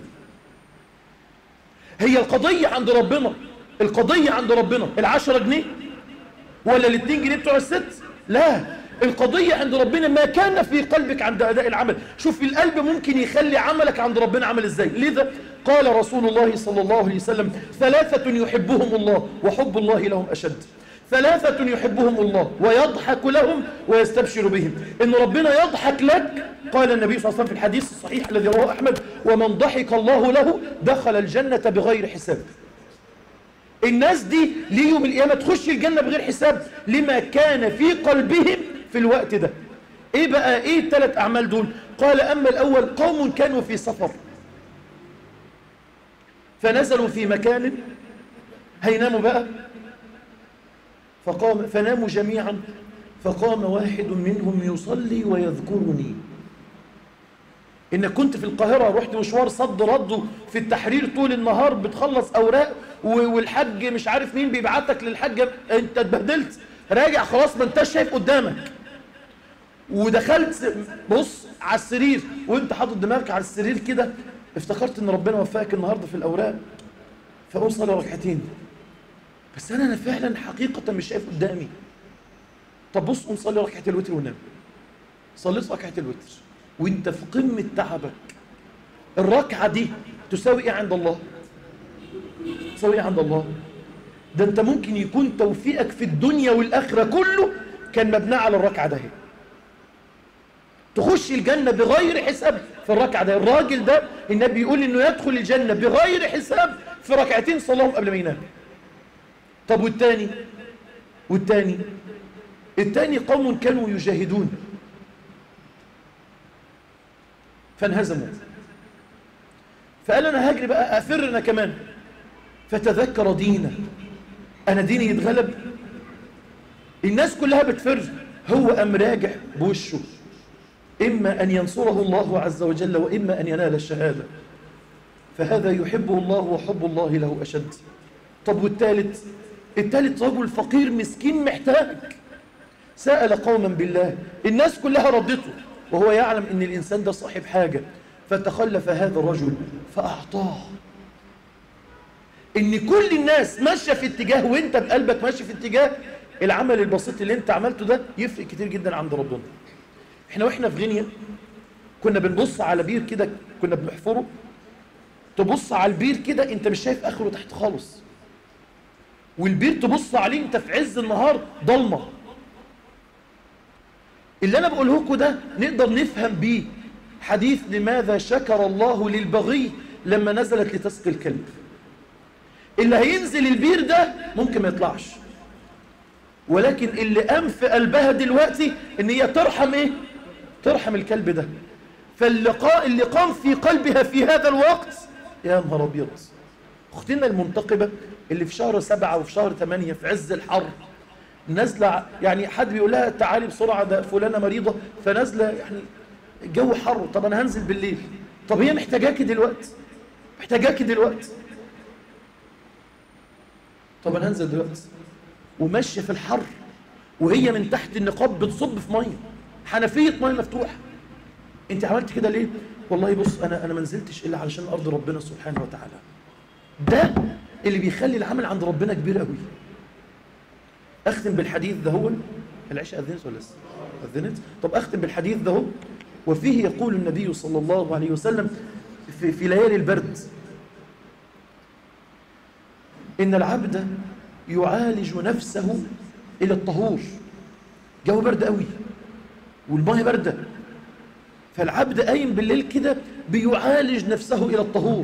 هي القضية عند ربنا القضية عند ربنا العشرة جنيه ولا الاثنين جنيه بتوع الست لا القضية عند ربنا ما كان في قلبك عند أداء العمل شوف القلب ممكن يخلي عملك عند ربنا عمل إزاي لذا قال رسول الله صلى الله عليه وسلم ثلاثة يحبهم الله وحب الله لهم أشد ثلاثة يحبهم الله ويضحك لهم ويستبشر بهم إن ربنا يضحك لك قال النبي صلى الله عليه وسلم في الحديث الصحيح الذي رواه أحمد ومن ضحك الله له دخل الجنة بغير حساب الناس دي ليوم القيامة تخش الجنة بغير حساب لما كان في قلبهم في الوقت ده ايه بقى ايه الثلاث اعمال دول قال اما الاول قوم كانوا في سفر فنزلوا في مكان هيناموا بقى فقام فناموا جميعا فقام واحد منهم يصلي ويذكرني إن كنت في القاهرة رحت مشوار صد رد في التحرير طول النهار بتخلص أوراق والحج مش عارف مين بيبعتك للحج أنت اتبهدلت راجع خلاص ما انتش شايف قدامك ودخلت بص على السرير وانت حاطط دماغك على السرير كده افتكرت ان ربنا وفقك النهارده في الاوراق فقوم صلي ركعتين بس انا انا فعلا حقيقه مش شايف قدامي طب بص قوم صلي ركعه الوتر ونام صليت ركعه الوتر وانت في قمه تعبك الركعه دي تساوي ايه عند الله تساوي ايه عند الله ده انت ممكن يكون توفيقك في الدنيا والاخره كله كان مبني على الركعه ده تخش الجنة بغير حساب في الركعة ده الراجل ده النبي يقول انه يدخل الجنة بغير حساب في ركعتين صلاهم قبل ما ينام طب والتاني والتاني التاني قوم كانوا يجاهدون فانهزموا فقال انا هجري بقى افر انا كمان فتذكر دينه انا ديني يتغلب الناس كلها بتفر هو قام راجع بوشه إما أن ينصره الله عز وجل وإما أن ينال الشهادة فهذا يحبه الله وحب الله له أشد طب والثالث الثالث رجل فقير مسكين محتاج سأل قوما بالله الناس كلها ردته وهو يعلم أن الإنسان ده صاحب حاجة فتخلف هذا الرجل فأعطاه ان كل الناس ماشيه في اتجاه وانت بقلبك ماشي في اتجاه العمل البسيط اللي انت عملته ده يفرق كتير جدا عند ربنا احنا واحنا في غينيا كنا بنبص على بير كده كنا بنحفره تبص على البير كده انت مش شايف اخره تحت خالص والبير تبص عليه انت في عز النهار ضلمه اللي انا بقوله لكم ده نقدر نفهم بيه حديث لماذا شكر الله للبغي لما نزلت لتسقي الكلب اللي هينزل البير ده ممكن ما يطلعش ولكن اللي قام في قلبها دلوقتي ان هي ترحم ايه ترحم الكلب ده فاللقاء اللي قام في قلبها في هذا الوقت يا نهار ابيض اختنا المنتقبه اللي في شهر سبعة وفي شهر ثمانية في عز الحر نازله يعني حد بيقول لها تعالي بسرعه ده فلانه مريضه فنازله يعني الجو حر طب انا هنزل بالليل طب هي محتاجاكي دلوقتي محتاجاكي دلوقتي طب انا هنزل دلوقتي وماشيه في الحر وهي من تحت النقاب بتصب في ميه حنفيه ميه مفتوحه انت عملت كده ليه والله بص انا انا ما نزلتش الا علشان ارض ربنا سبحانه وتعالى ده اللي بيخلي العمل عند ربنا كبير قوي اختم بالحديث ده هو العشاء اذنت ولا لسه اذنت طب اختم بالحديث ده هو وفيه يقول النبي صلى الله عليه وسلم في, في ليالي البرد ان العبد يعالج نفسه الى الطهور جو برد قوي والميه بارده فالعبد قايم بالليل كده بيعالج نفسه الى الطهور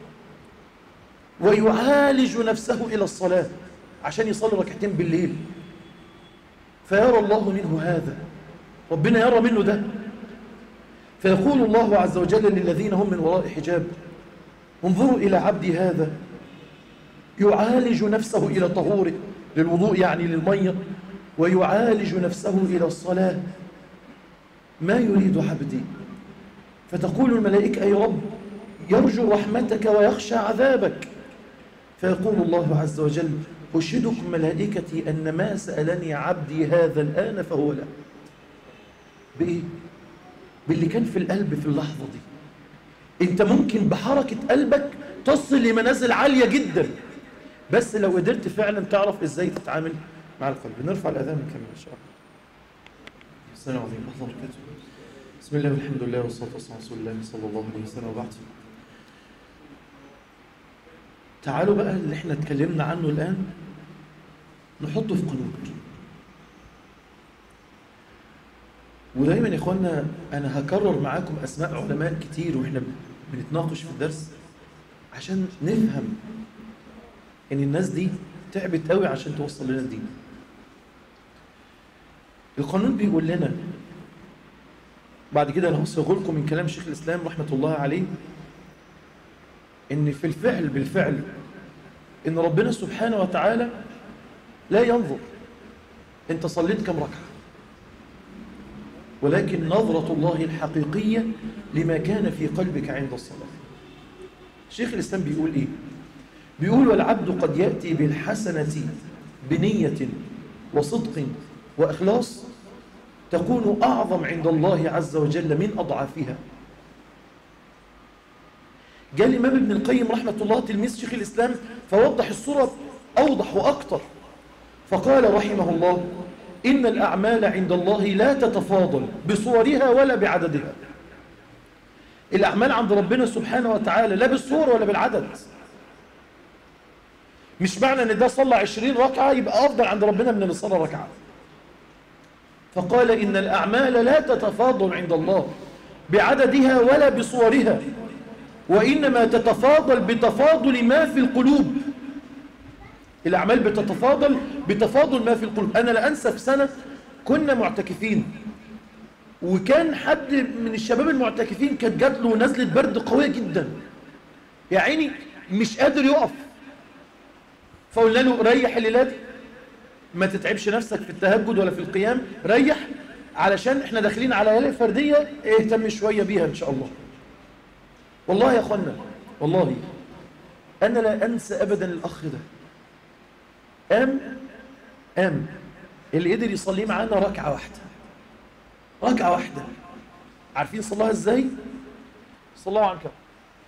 ويعالج نفسه الى الصلاه عشان يصلي ركعتين بالليل فيرى الله منه هذا ربنا يرى منه ده فيقول الله عز وجل للذين هم من وراء حجاب انظروا إلى عبدي هذا يعالج نفسه إلى طهوره للوضوء يعني للمية ويعالج نفسه إلى الصلاة ما يريد عبدي فتقول الملائكة أي رب يرجو رحمتك ويخشى عذابك فيقول الله عز وجل أشهدكم ملائكتي أن ما سألني عبدي هذا الآن فهو له بإيه؟ باللي كان في القلب في اللحظة دي انت ممكن بحركة قلبك تصل لمنازل عالية جدا بس لو قدرت فعلا تعرف ازاي تتعامل مع القلب نرفع الأذان ونكمل إن شاء الله السلام عليكم ورحمة الله وبركاته بسم الله والحمد لله والصلاة والسلام على رسول الله صلى الله عليه وسلم وبعد تعالوا بقى اللي احنا اتكلمنا عنه الآن نحطه في قانون ودايما يا اخوانا انا هكرر معاكم اسماء علماء كتير واحنا بنتناقش في الدرس عشان نفهم ان الناس دي تعبت قوي عشان توصل لنا الدين القانون بيقول لنا بعد كده انا هصيغ لكم من كلام شيخ الاسلام رحمه الله عليه ان في الفعل بالفعل ان ربنا سبحانه وتعالى لا ينظر انت صليت كم ركعه ولكن نظرة الله الحقيقية لما كان في قلبك عند الصلاة شيخ الإسلام بيقول إيه؟ بيقول والعبد قد يأتي بالحسنة بنية وصدق وإخلاص تكون أعظم عند الله عز وجل من أضعافها جاء الإمام ابن القيم رحمة الله تلميذ شيخ الإسلام فوضح الصورة أوضح وأكثر فقال رحمه الله إن الأعمال عند الله لا تتفاضل بصورها ولا بعددها الأعمال عند ربنا سبحانه وتعالى لا بالصور ولا بالعدد مش معنى ان ده صلى عشرين ركعة يبقى أفضل عند ربنا من اللي صلى ركعة فقال إن الأعمال لا تتفاضل عند الله بعددها ولا بصورها وإنما تتفاضل بتفاضل ما في القلوب الأعمال بتتفاضل بتفاضل ما في القلوب أنا لا أنسى في سنة كنا معتكفين وكان حد من الشباب المعتكفين كانت جات له نزلة برد قوية جدا يا عيني مش قادر يقف فقلنا له ريح الليلة دي ما تتعبش نفسك في التهجد ولا في القيام ريح علشان احنا داخلين على ليالي فردية اهتم شوية بيها ان شاء الله والله يا اخوانا والله انا لا انسى ابدا الاخ ده قام قام اللي قدر يصلي معانا ركعة واحدة ركعة واحدة عارفين صلاها ازاي صلاه عن كم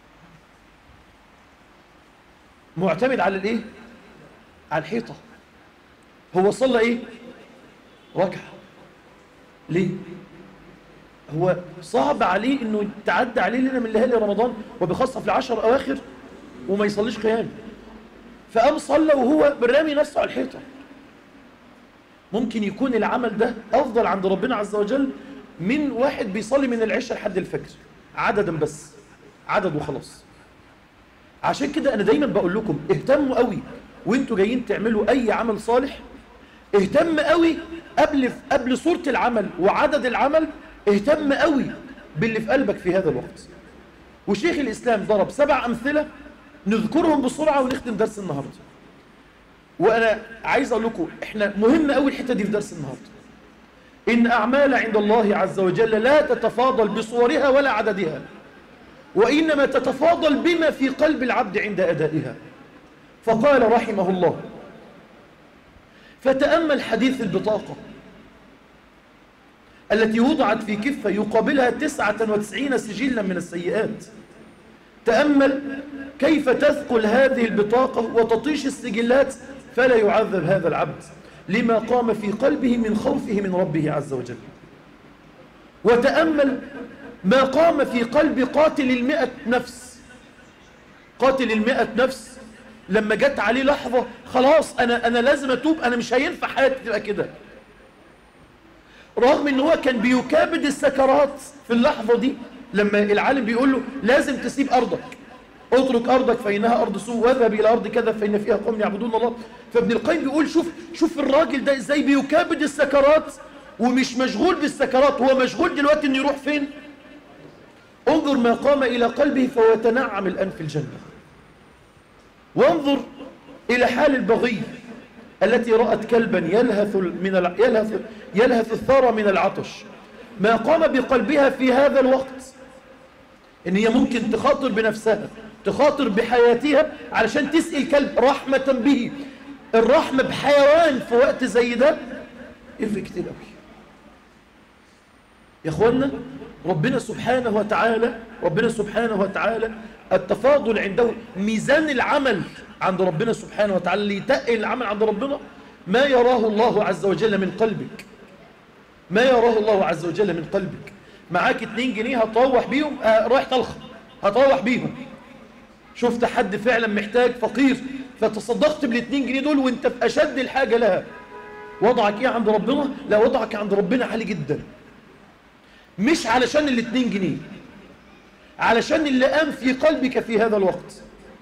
معتمد على الايه على الحيطة هو صلى ايه ركعة ليه هو صعب عليه انه تعدى عليه لنا من ليالي رمضان وبخاصة في العشر اواخر وما يصليش قيام فقام صلى وهو برامي نفسه على الحيطة ممكن يكون العمل ده افضل عند ربنا عز وجل من واحد بيصلي من العشاء لحد الفجر عددا بس عدد وخلاص عشان كده انا دايما بقول لكم اهتموا قوي وانتوا جايين تعملوا اي عمل صالح اهتم قوي قبل قبل صورة العمل وعدد العمل اهتم قوي باللي في قلبك في هذا الوقت وشيخ الإسلام ضرب سبع أمثلة نذكرهم بسرعة ونختم درس النهاردة وأنا عايز أقول لكم إحنا مهم قوي الحتة دي في درس النهاردة إن أعمال عند الله عز وجل لا تتفاضل بصورها ولا عددها وإنما تتفاضل بما في قلب العبد عند أدائها فقال رحمه الله فتأمل حديث البطاقة التي وضعت في كفة يقابلها تسعة وتسعين سجلا من السيئات تأمل كيف تثقل هذه البطاقة وتطيش السجلات فلا يعذب هذا العبد لما قام في قلبه من خوفه من ربه عز وجل وتأمل ما قام في قلب قاتل المئة نفس قاتل المئة نفس لما جت عليه لحظة خلاص أنا, أنا لازم أتوب أنا مش هينفع حياتي تبقى كده رغم ان هو كان بيكابد السكرات في اللحظة دي لما العالم بيقول له لازم تسيب أرضك اترك أرضك فإنها أرض سوء واذهب إلى أرض كذا فإن فيها قوم يعبدون الله فابن القيم بيقول شوف شوف الراجل ده إزاي بيكابد السكرات ومش مشغول بالسكرات هو مشغول دلوقتي إنه يروح فين انظر ما قام إلى قلبه فهو يتنعم الآن في الجنة وانظر إلى حال البغي التي رأت كلبا يلهث من الع... يلهث يلهث الثرى من العطش ما قام بقلبها في هذا الوقت ان هي ممكن تخاطر بنفسها تخاطر بحياتها علشان تسقي الكلب رحمة به الرحمة بحيوان في وقت زي ده يفرق كتير قوي يا اخوانا ربنا سبحانه وتعالى ربنا سبحانه وتعالى التفاضل عنده ميزان العمل عند ربنا سبحانه وتعالى اللي يتقل العمل عند ربنا ما يراه الله عز وجل من قلبك ما يراه الله عز وجل من قلبك معاك 2 جنيه هتروح بيهم آه رايح طلخة هتروح بيهم شفت حد فعلا محتاج فقير فتصدقت بال 2 جنيه دول وانت في اشد الحاجة لها وضعك ايه عند ربنا لا وضعك عند ربنا عالي جدا مش علشان ال 2 جنيه علشان اللي قام في قلبك في هذا الوقت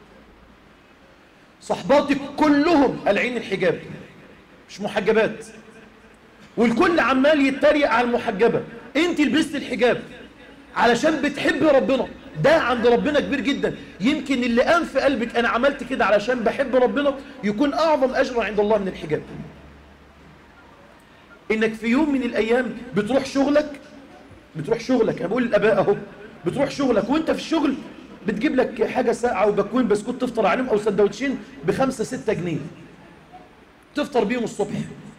صحباتك كلهم قلعين الحجاب مش محجبات والكل عمال يتريق على المحجبة انت لبست الحجاب علشان بتحب ربنا ده عند ربنا كبير جدا يمكن اللي قام في قلبك انا عملت كده علشان بحب ربنا يكون اعظم اجر عند الله من الحجاب انك في يوم من الايام بتروح شغلك بتروح شغلك انا بقول للاباء اهو بتروح شغلك وانت في الشغل بتجيب لك حاجة ساقعة وبكوين بسكوت تفطر عليهم أو سندوتشين بخمسة ستة جنيه تفطر بيهم الصبح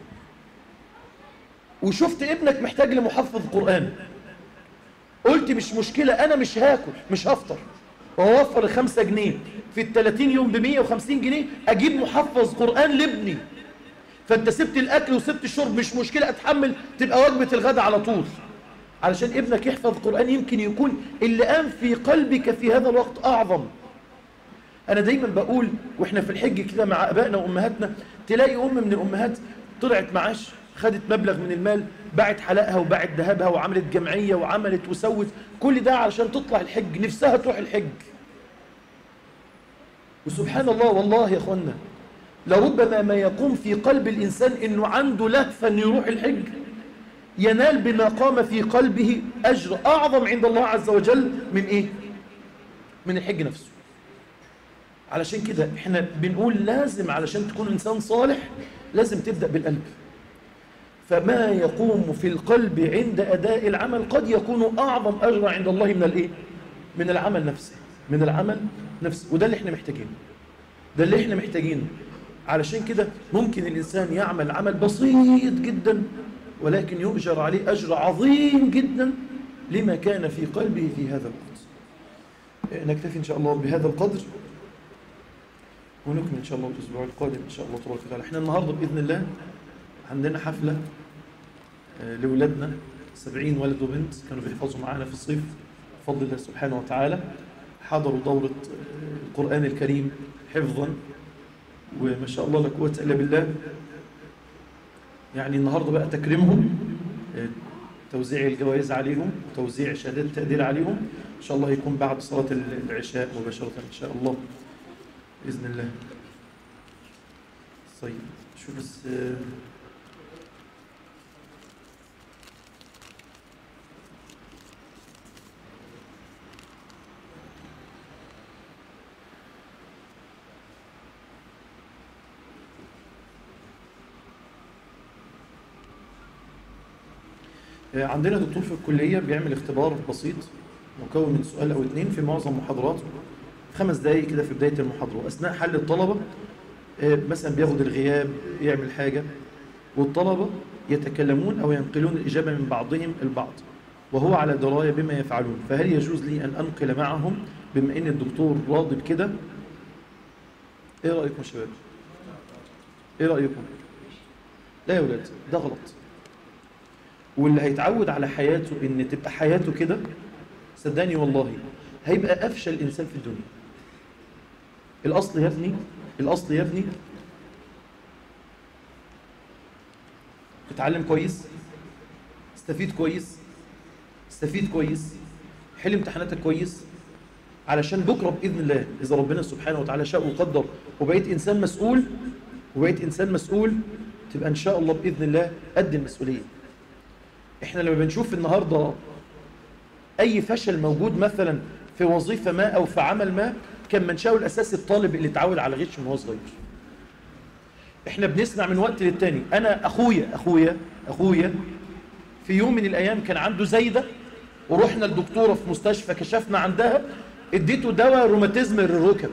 وشفت ابنك محتاج لمحفظ قرآن قلت مش مشكلة أنا مش هاكل مش هفطر وأوفر 5 جنيه في ال 30 يوم ب 150 جنيه أجيب محفظ قرآن لابني فأنت سبت الأكل وسبت الشرب مش مشكلة أتحمل تبقى وجبة الغداء على طول علشان ابنك يحفظ القرآن يمكن يكون اللي قام في قلبك في هذا الوقت أعظم أنا دايما بقول وإحنا في الحج كده مع أبائنا وأمهاتنا تلاقي أم من الأمهات طلعت معاش خدت مبلغ من المال باعت حلقها وباعت ذهبها وعملت جمعية وعملت وسوت كل ده علشان تطلع الحج نفسها تروح الحج وسبحان الله والله يا أخوانا لربما ما يقوم في قلب الإنسان إنه عنده لهفة أن يروح الحج ينال بما قام في قلبه أجر أعظم عند الله عز وجل من إيه؟ من الحج نفسه علشان كده احنا بنقول لازم علشان تكون إنسان صالح لازم تبدأ بالقلب فما يقوم في القلب عند أداء العمل قد يكون أعظم أجر عند الله من الإيه؟ من العمل نفسه من العمل نفسه وده اللي احنا محتاجينه ده اللي احنا محتاجينه علشان كده ممكن الإنسان يعمل عمل بسيط جدا ولكن يؤجر عليه أجر عظيم جدا لما كان في قلبه في هذا الوقت نكتفي إن شاء الله بهذا القدر ونكمل إن شاء الله الأسبوع القادم إن شاء الله تبارك وتعالى احنا النهاردة بإذن الله عندنا حفلة لولادنا سبعين ولد وبنت كانوا بيحفظوا معانا في الصيف بفضل الله سبحانه وتعالى حضروا دورة القرآن الكريم حفظا وما شاء الله لا قوة إلا بالله يعني النهاردة بقى تكريمهم توزيع الجوائز عليهم وتوزيع شهادات التقدير عليهم إن شاء الله يكون بعد صلاة العشاء مباشرة إن شاء الله بإذن الله طيب شو بس عندنا دكتور في الكلية بيعمل اختبار بسيط مكون من سؤال أو اتنين في معظم محاضراته خمس دقايق كده في بداية المحاضرة وأثناء حل الطلبة مثلا بياخد الغياب يعمل حاجة والطلبة يتكلمون أو ينقلون الإجابة من بعضهم البعض وهو على دراية بما يفعلون فهل يجوز لي أن أنقل معهم بما أن الدكتور راضي بكده إيه رأيكم يا شباب إيه رأيكم لا يا ولاد ده غلط واللي هيتعود على حياته ان تبقى حياته كده صدقني والله هيبقى افشل انسان في الدنيا الاصل يا ابني الاصل يا ابني اتعلم كويس استفيد كويس استفيد كويس حل امتحاناتك كويس علشان بكره باذن الله اذا ربنا سبحانه وتعالى شاء وقدر وبقيت انسان مسؤول وبقيت انسان مسؤول تبقى ان شاء الله باذن الله قد المسؤوليه احنا لما بنشوف النهاردة اي فشل موجود مثلا في وظيفة ما او في عمل ما كان منشأه الاساسي الطالب اللي اتعود على غش من هو صغير احنا بنسمع من وقت للتاني انا اخويا اخويا اخويا في يوم من الايام كان عنده زايدة ورحنا الدكتورة في مستشفى كشفنا عندها اديته دواء روماتيزم للركب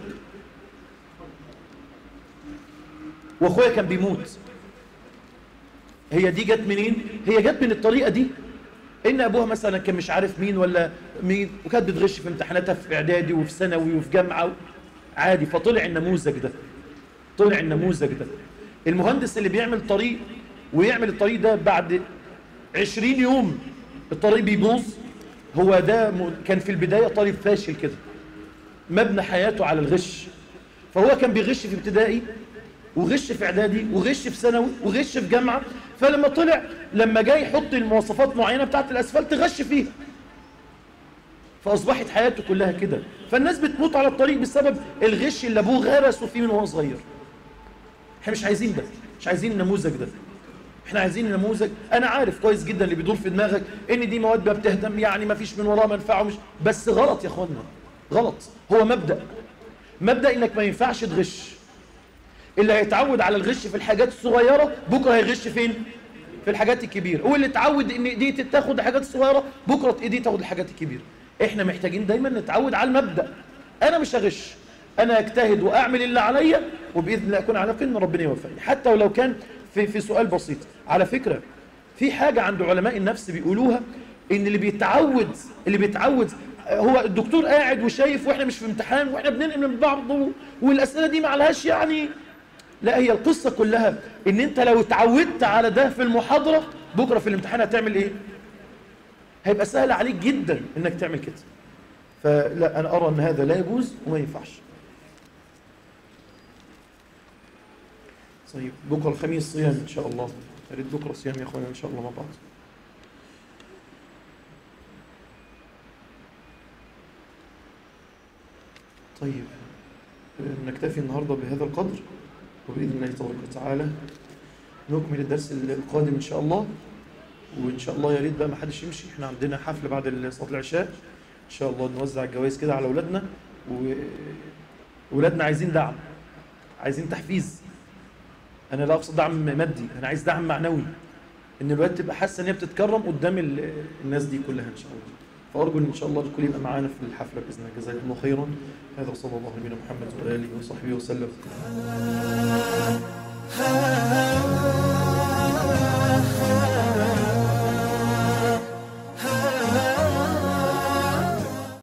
واخويا كان بيموت هي دي جت منين هي جت من الطريقه دي ان ابوها مثلا كان مش عارف مين ولا مين وكانت بتغش في امتحاناتها في اعدادي وفي ثانوي وفي جامعه عادي فطلع النموذج ده طلع النموذج ده المهندس اللي بيعمل طريق ويعمل الطريق ده بعد 20 يوم الطريق بيبوظ هو ده كان في البدايه طالب فاشل كده مبنى حياته على الغش فهو كان بيغش في ابتدائي وغش في اعدادي وغش في ثانوي وغش في جامعه فلما طلع لما جاي يحط المواصفات معينه بتاعت الاسفلت غش فيها فاصبحت حياته كلها كده فالناس بتموت على الطريق بسبب الغش اللي ابوه غرسه فيه من وهو صغير احنا مش عايزين ده مش عايزين النموذج ده احنا عايزين نموذج انا عارف كويس جدا اللي بيدور في دماغك ان دي مواد بتهدم يعني ما فيش من وراها منفعه مش بس غلط يا اخوانا غلط هو مبدا مبدا انك ما ينفعش تغش اللي هيتعود على الغش في الحاجات الصغيرة بكرة هيغش فين؟ في الحاجات الكبيرة واللي اتعود ان ايديه تاخد الحاجات الصغيرة بكرة ايديه تاخد الحاجات الكبيرة احنا محتاجين دايما نتعود على المبدأ انا مش هغش انا اجتهد واعمل اللي عليا وباذن الله اكون على يقين ان ربنا يوفقني حتى ولو كان في في سؤال بسيط على فكرة في حاجة عند علماء النفس بيقولوها ان اللي بيتعود اللي بيتعود هو الدكتور قاعد وشايف واحنا مش في امتحان واحنا بننقل من بعض والاسئله دي معلهاش يعني لا هي القصه كلها ان انت لو اتعودت على ده في المحاضره بكره في الامتحان هتعمل ايه هيبقى سهل عليك جدا انك تعمل كده فلا انا ارى ان هذا لا يجوز وما ينفعش طيب بكره الخميس صيام ان شاء الله يا ريت بكره صيام يا اخوانا ان شاء الله مع بعض طيب نكتفي النهارده بهذا القدر وباذن الله تبارك وتعالى نكمل الدرس القادم ان شاء الله وان شاء الله يا ريت بقى ما حدش يمشي احنا عندنا حفله بعد صلاه العشاء ان شاء الله نوزع الجوائز كده على اولادنا واولادنا عايزين دعم عايزين تحفيز انا لا اقصد دعم مادي انا عايز دعم معنوي ان الولاد تبقى حاسه ان هي بتتكرم قدام الناس دي كلها ان شاء الله فارجو ان شاء الله الكل يبقى معانا في الحفله باذن الله جزاكم الله خيرا هذا وصلى الله على نبينا محمد واله وصحبه وسلم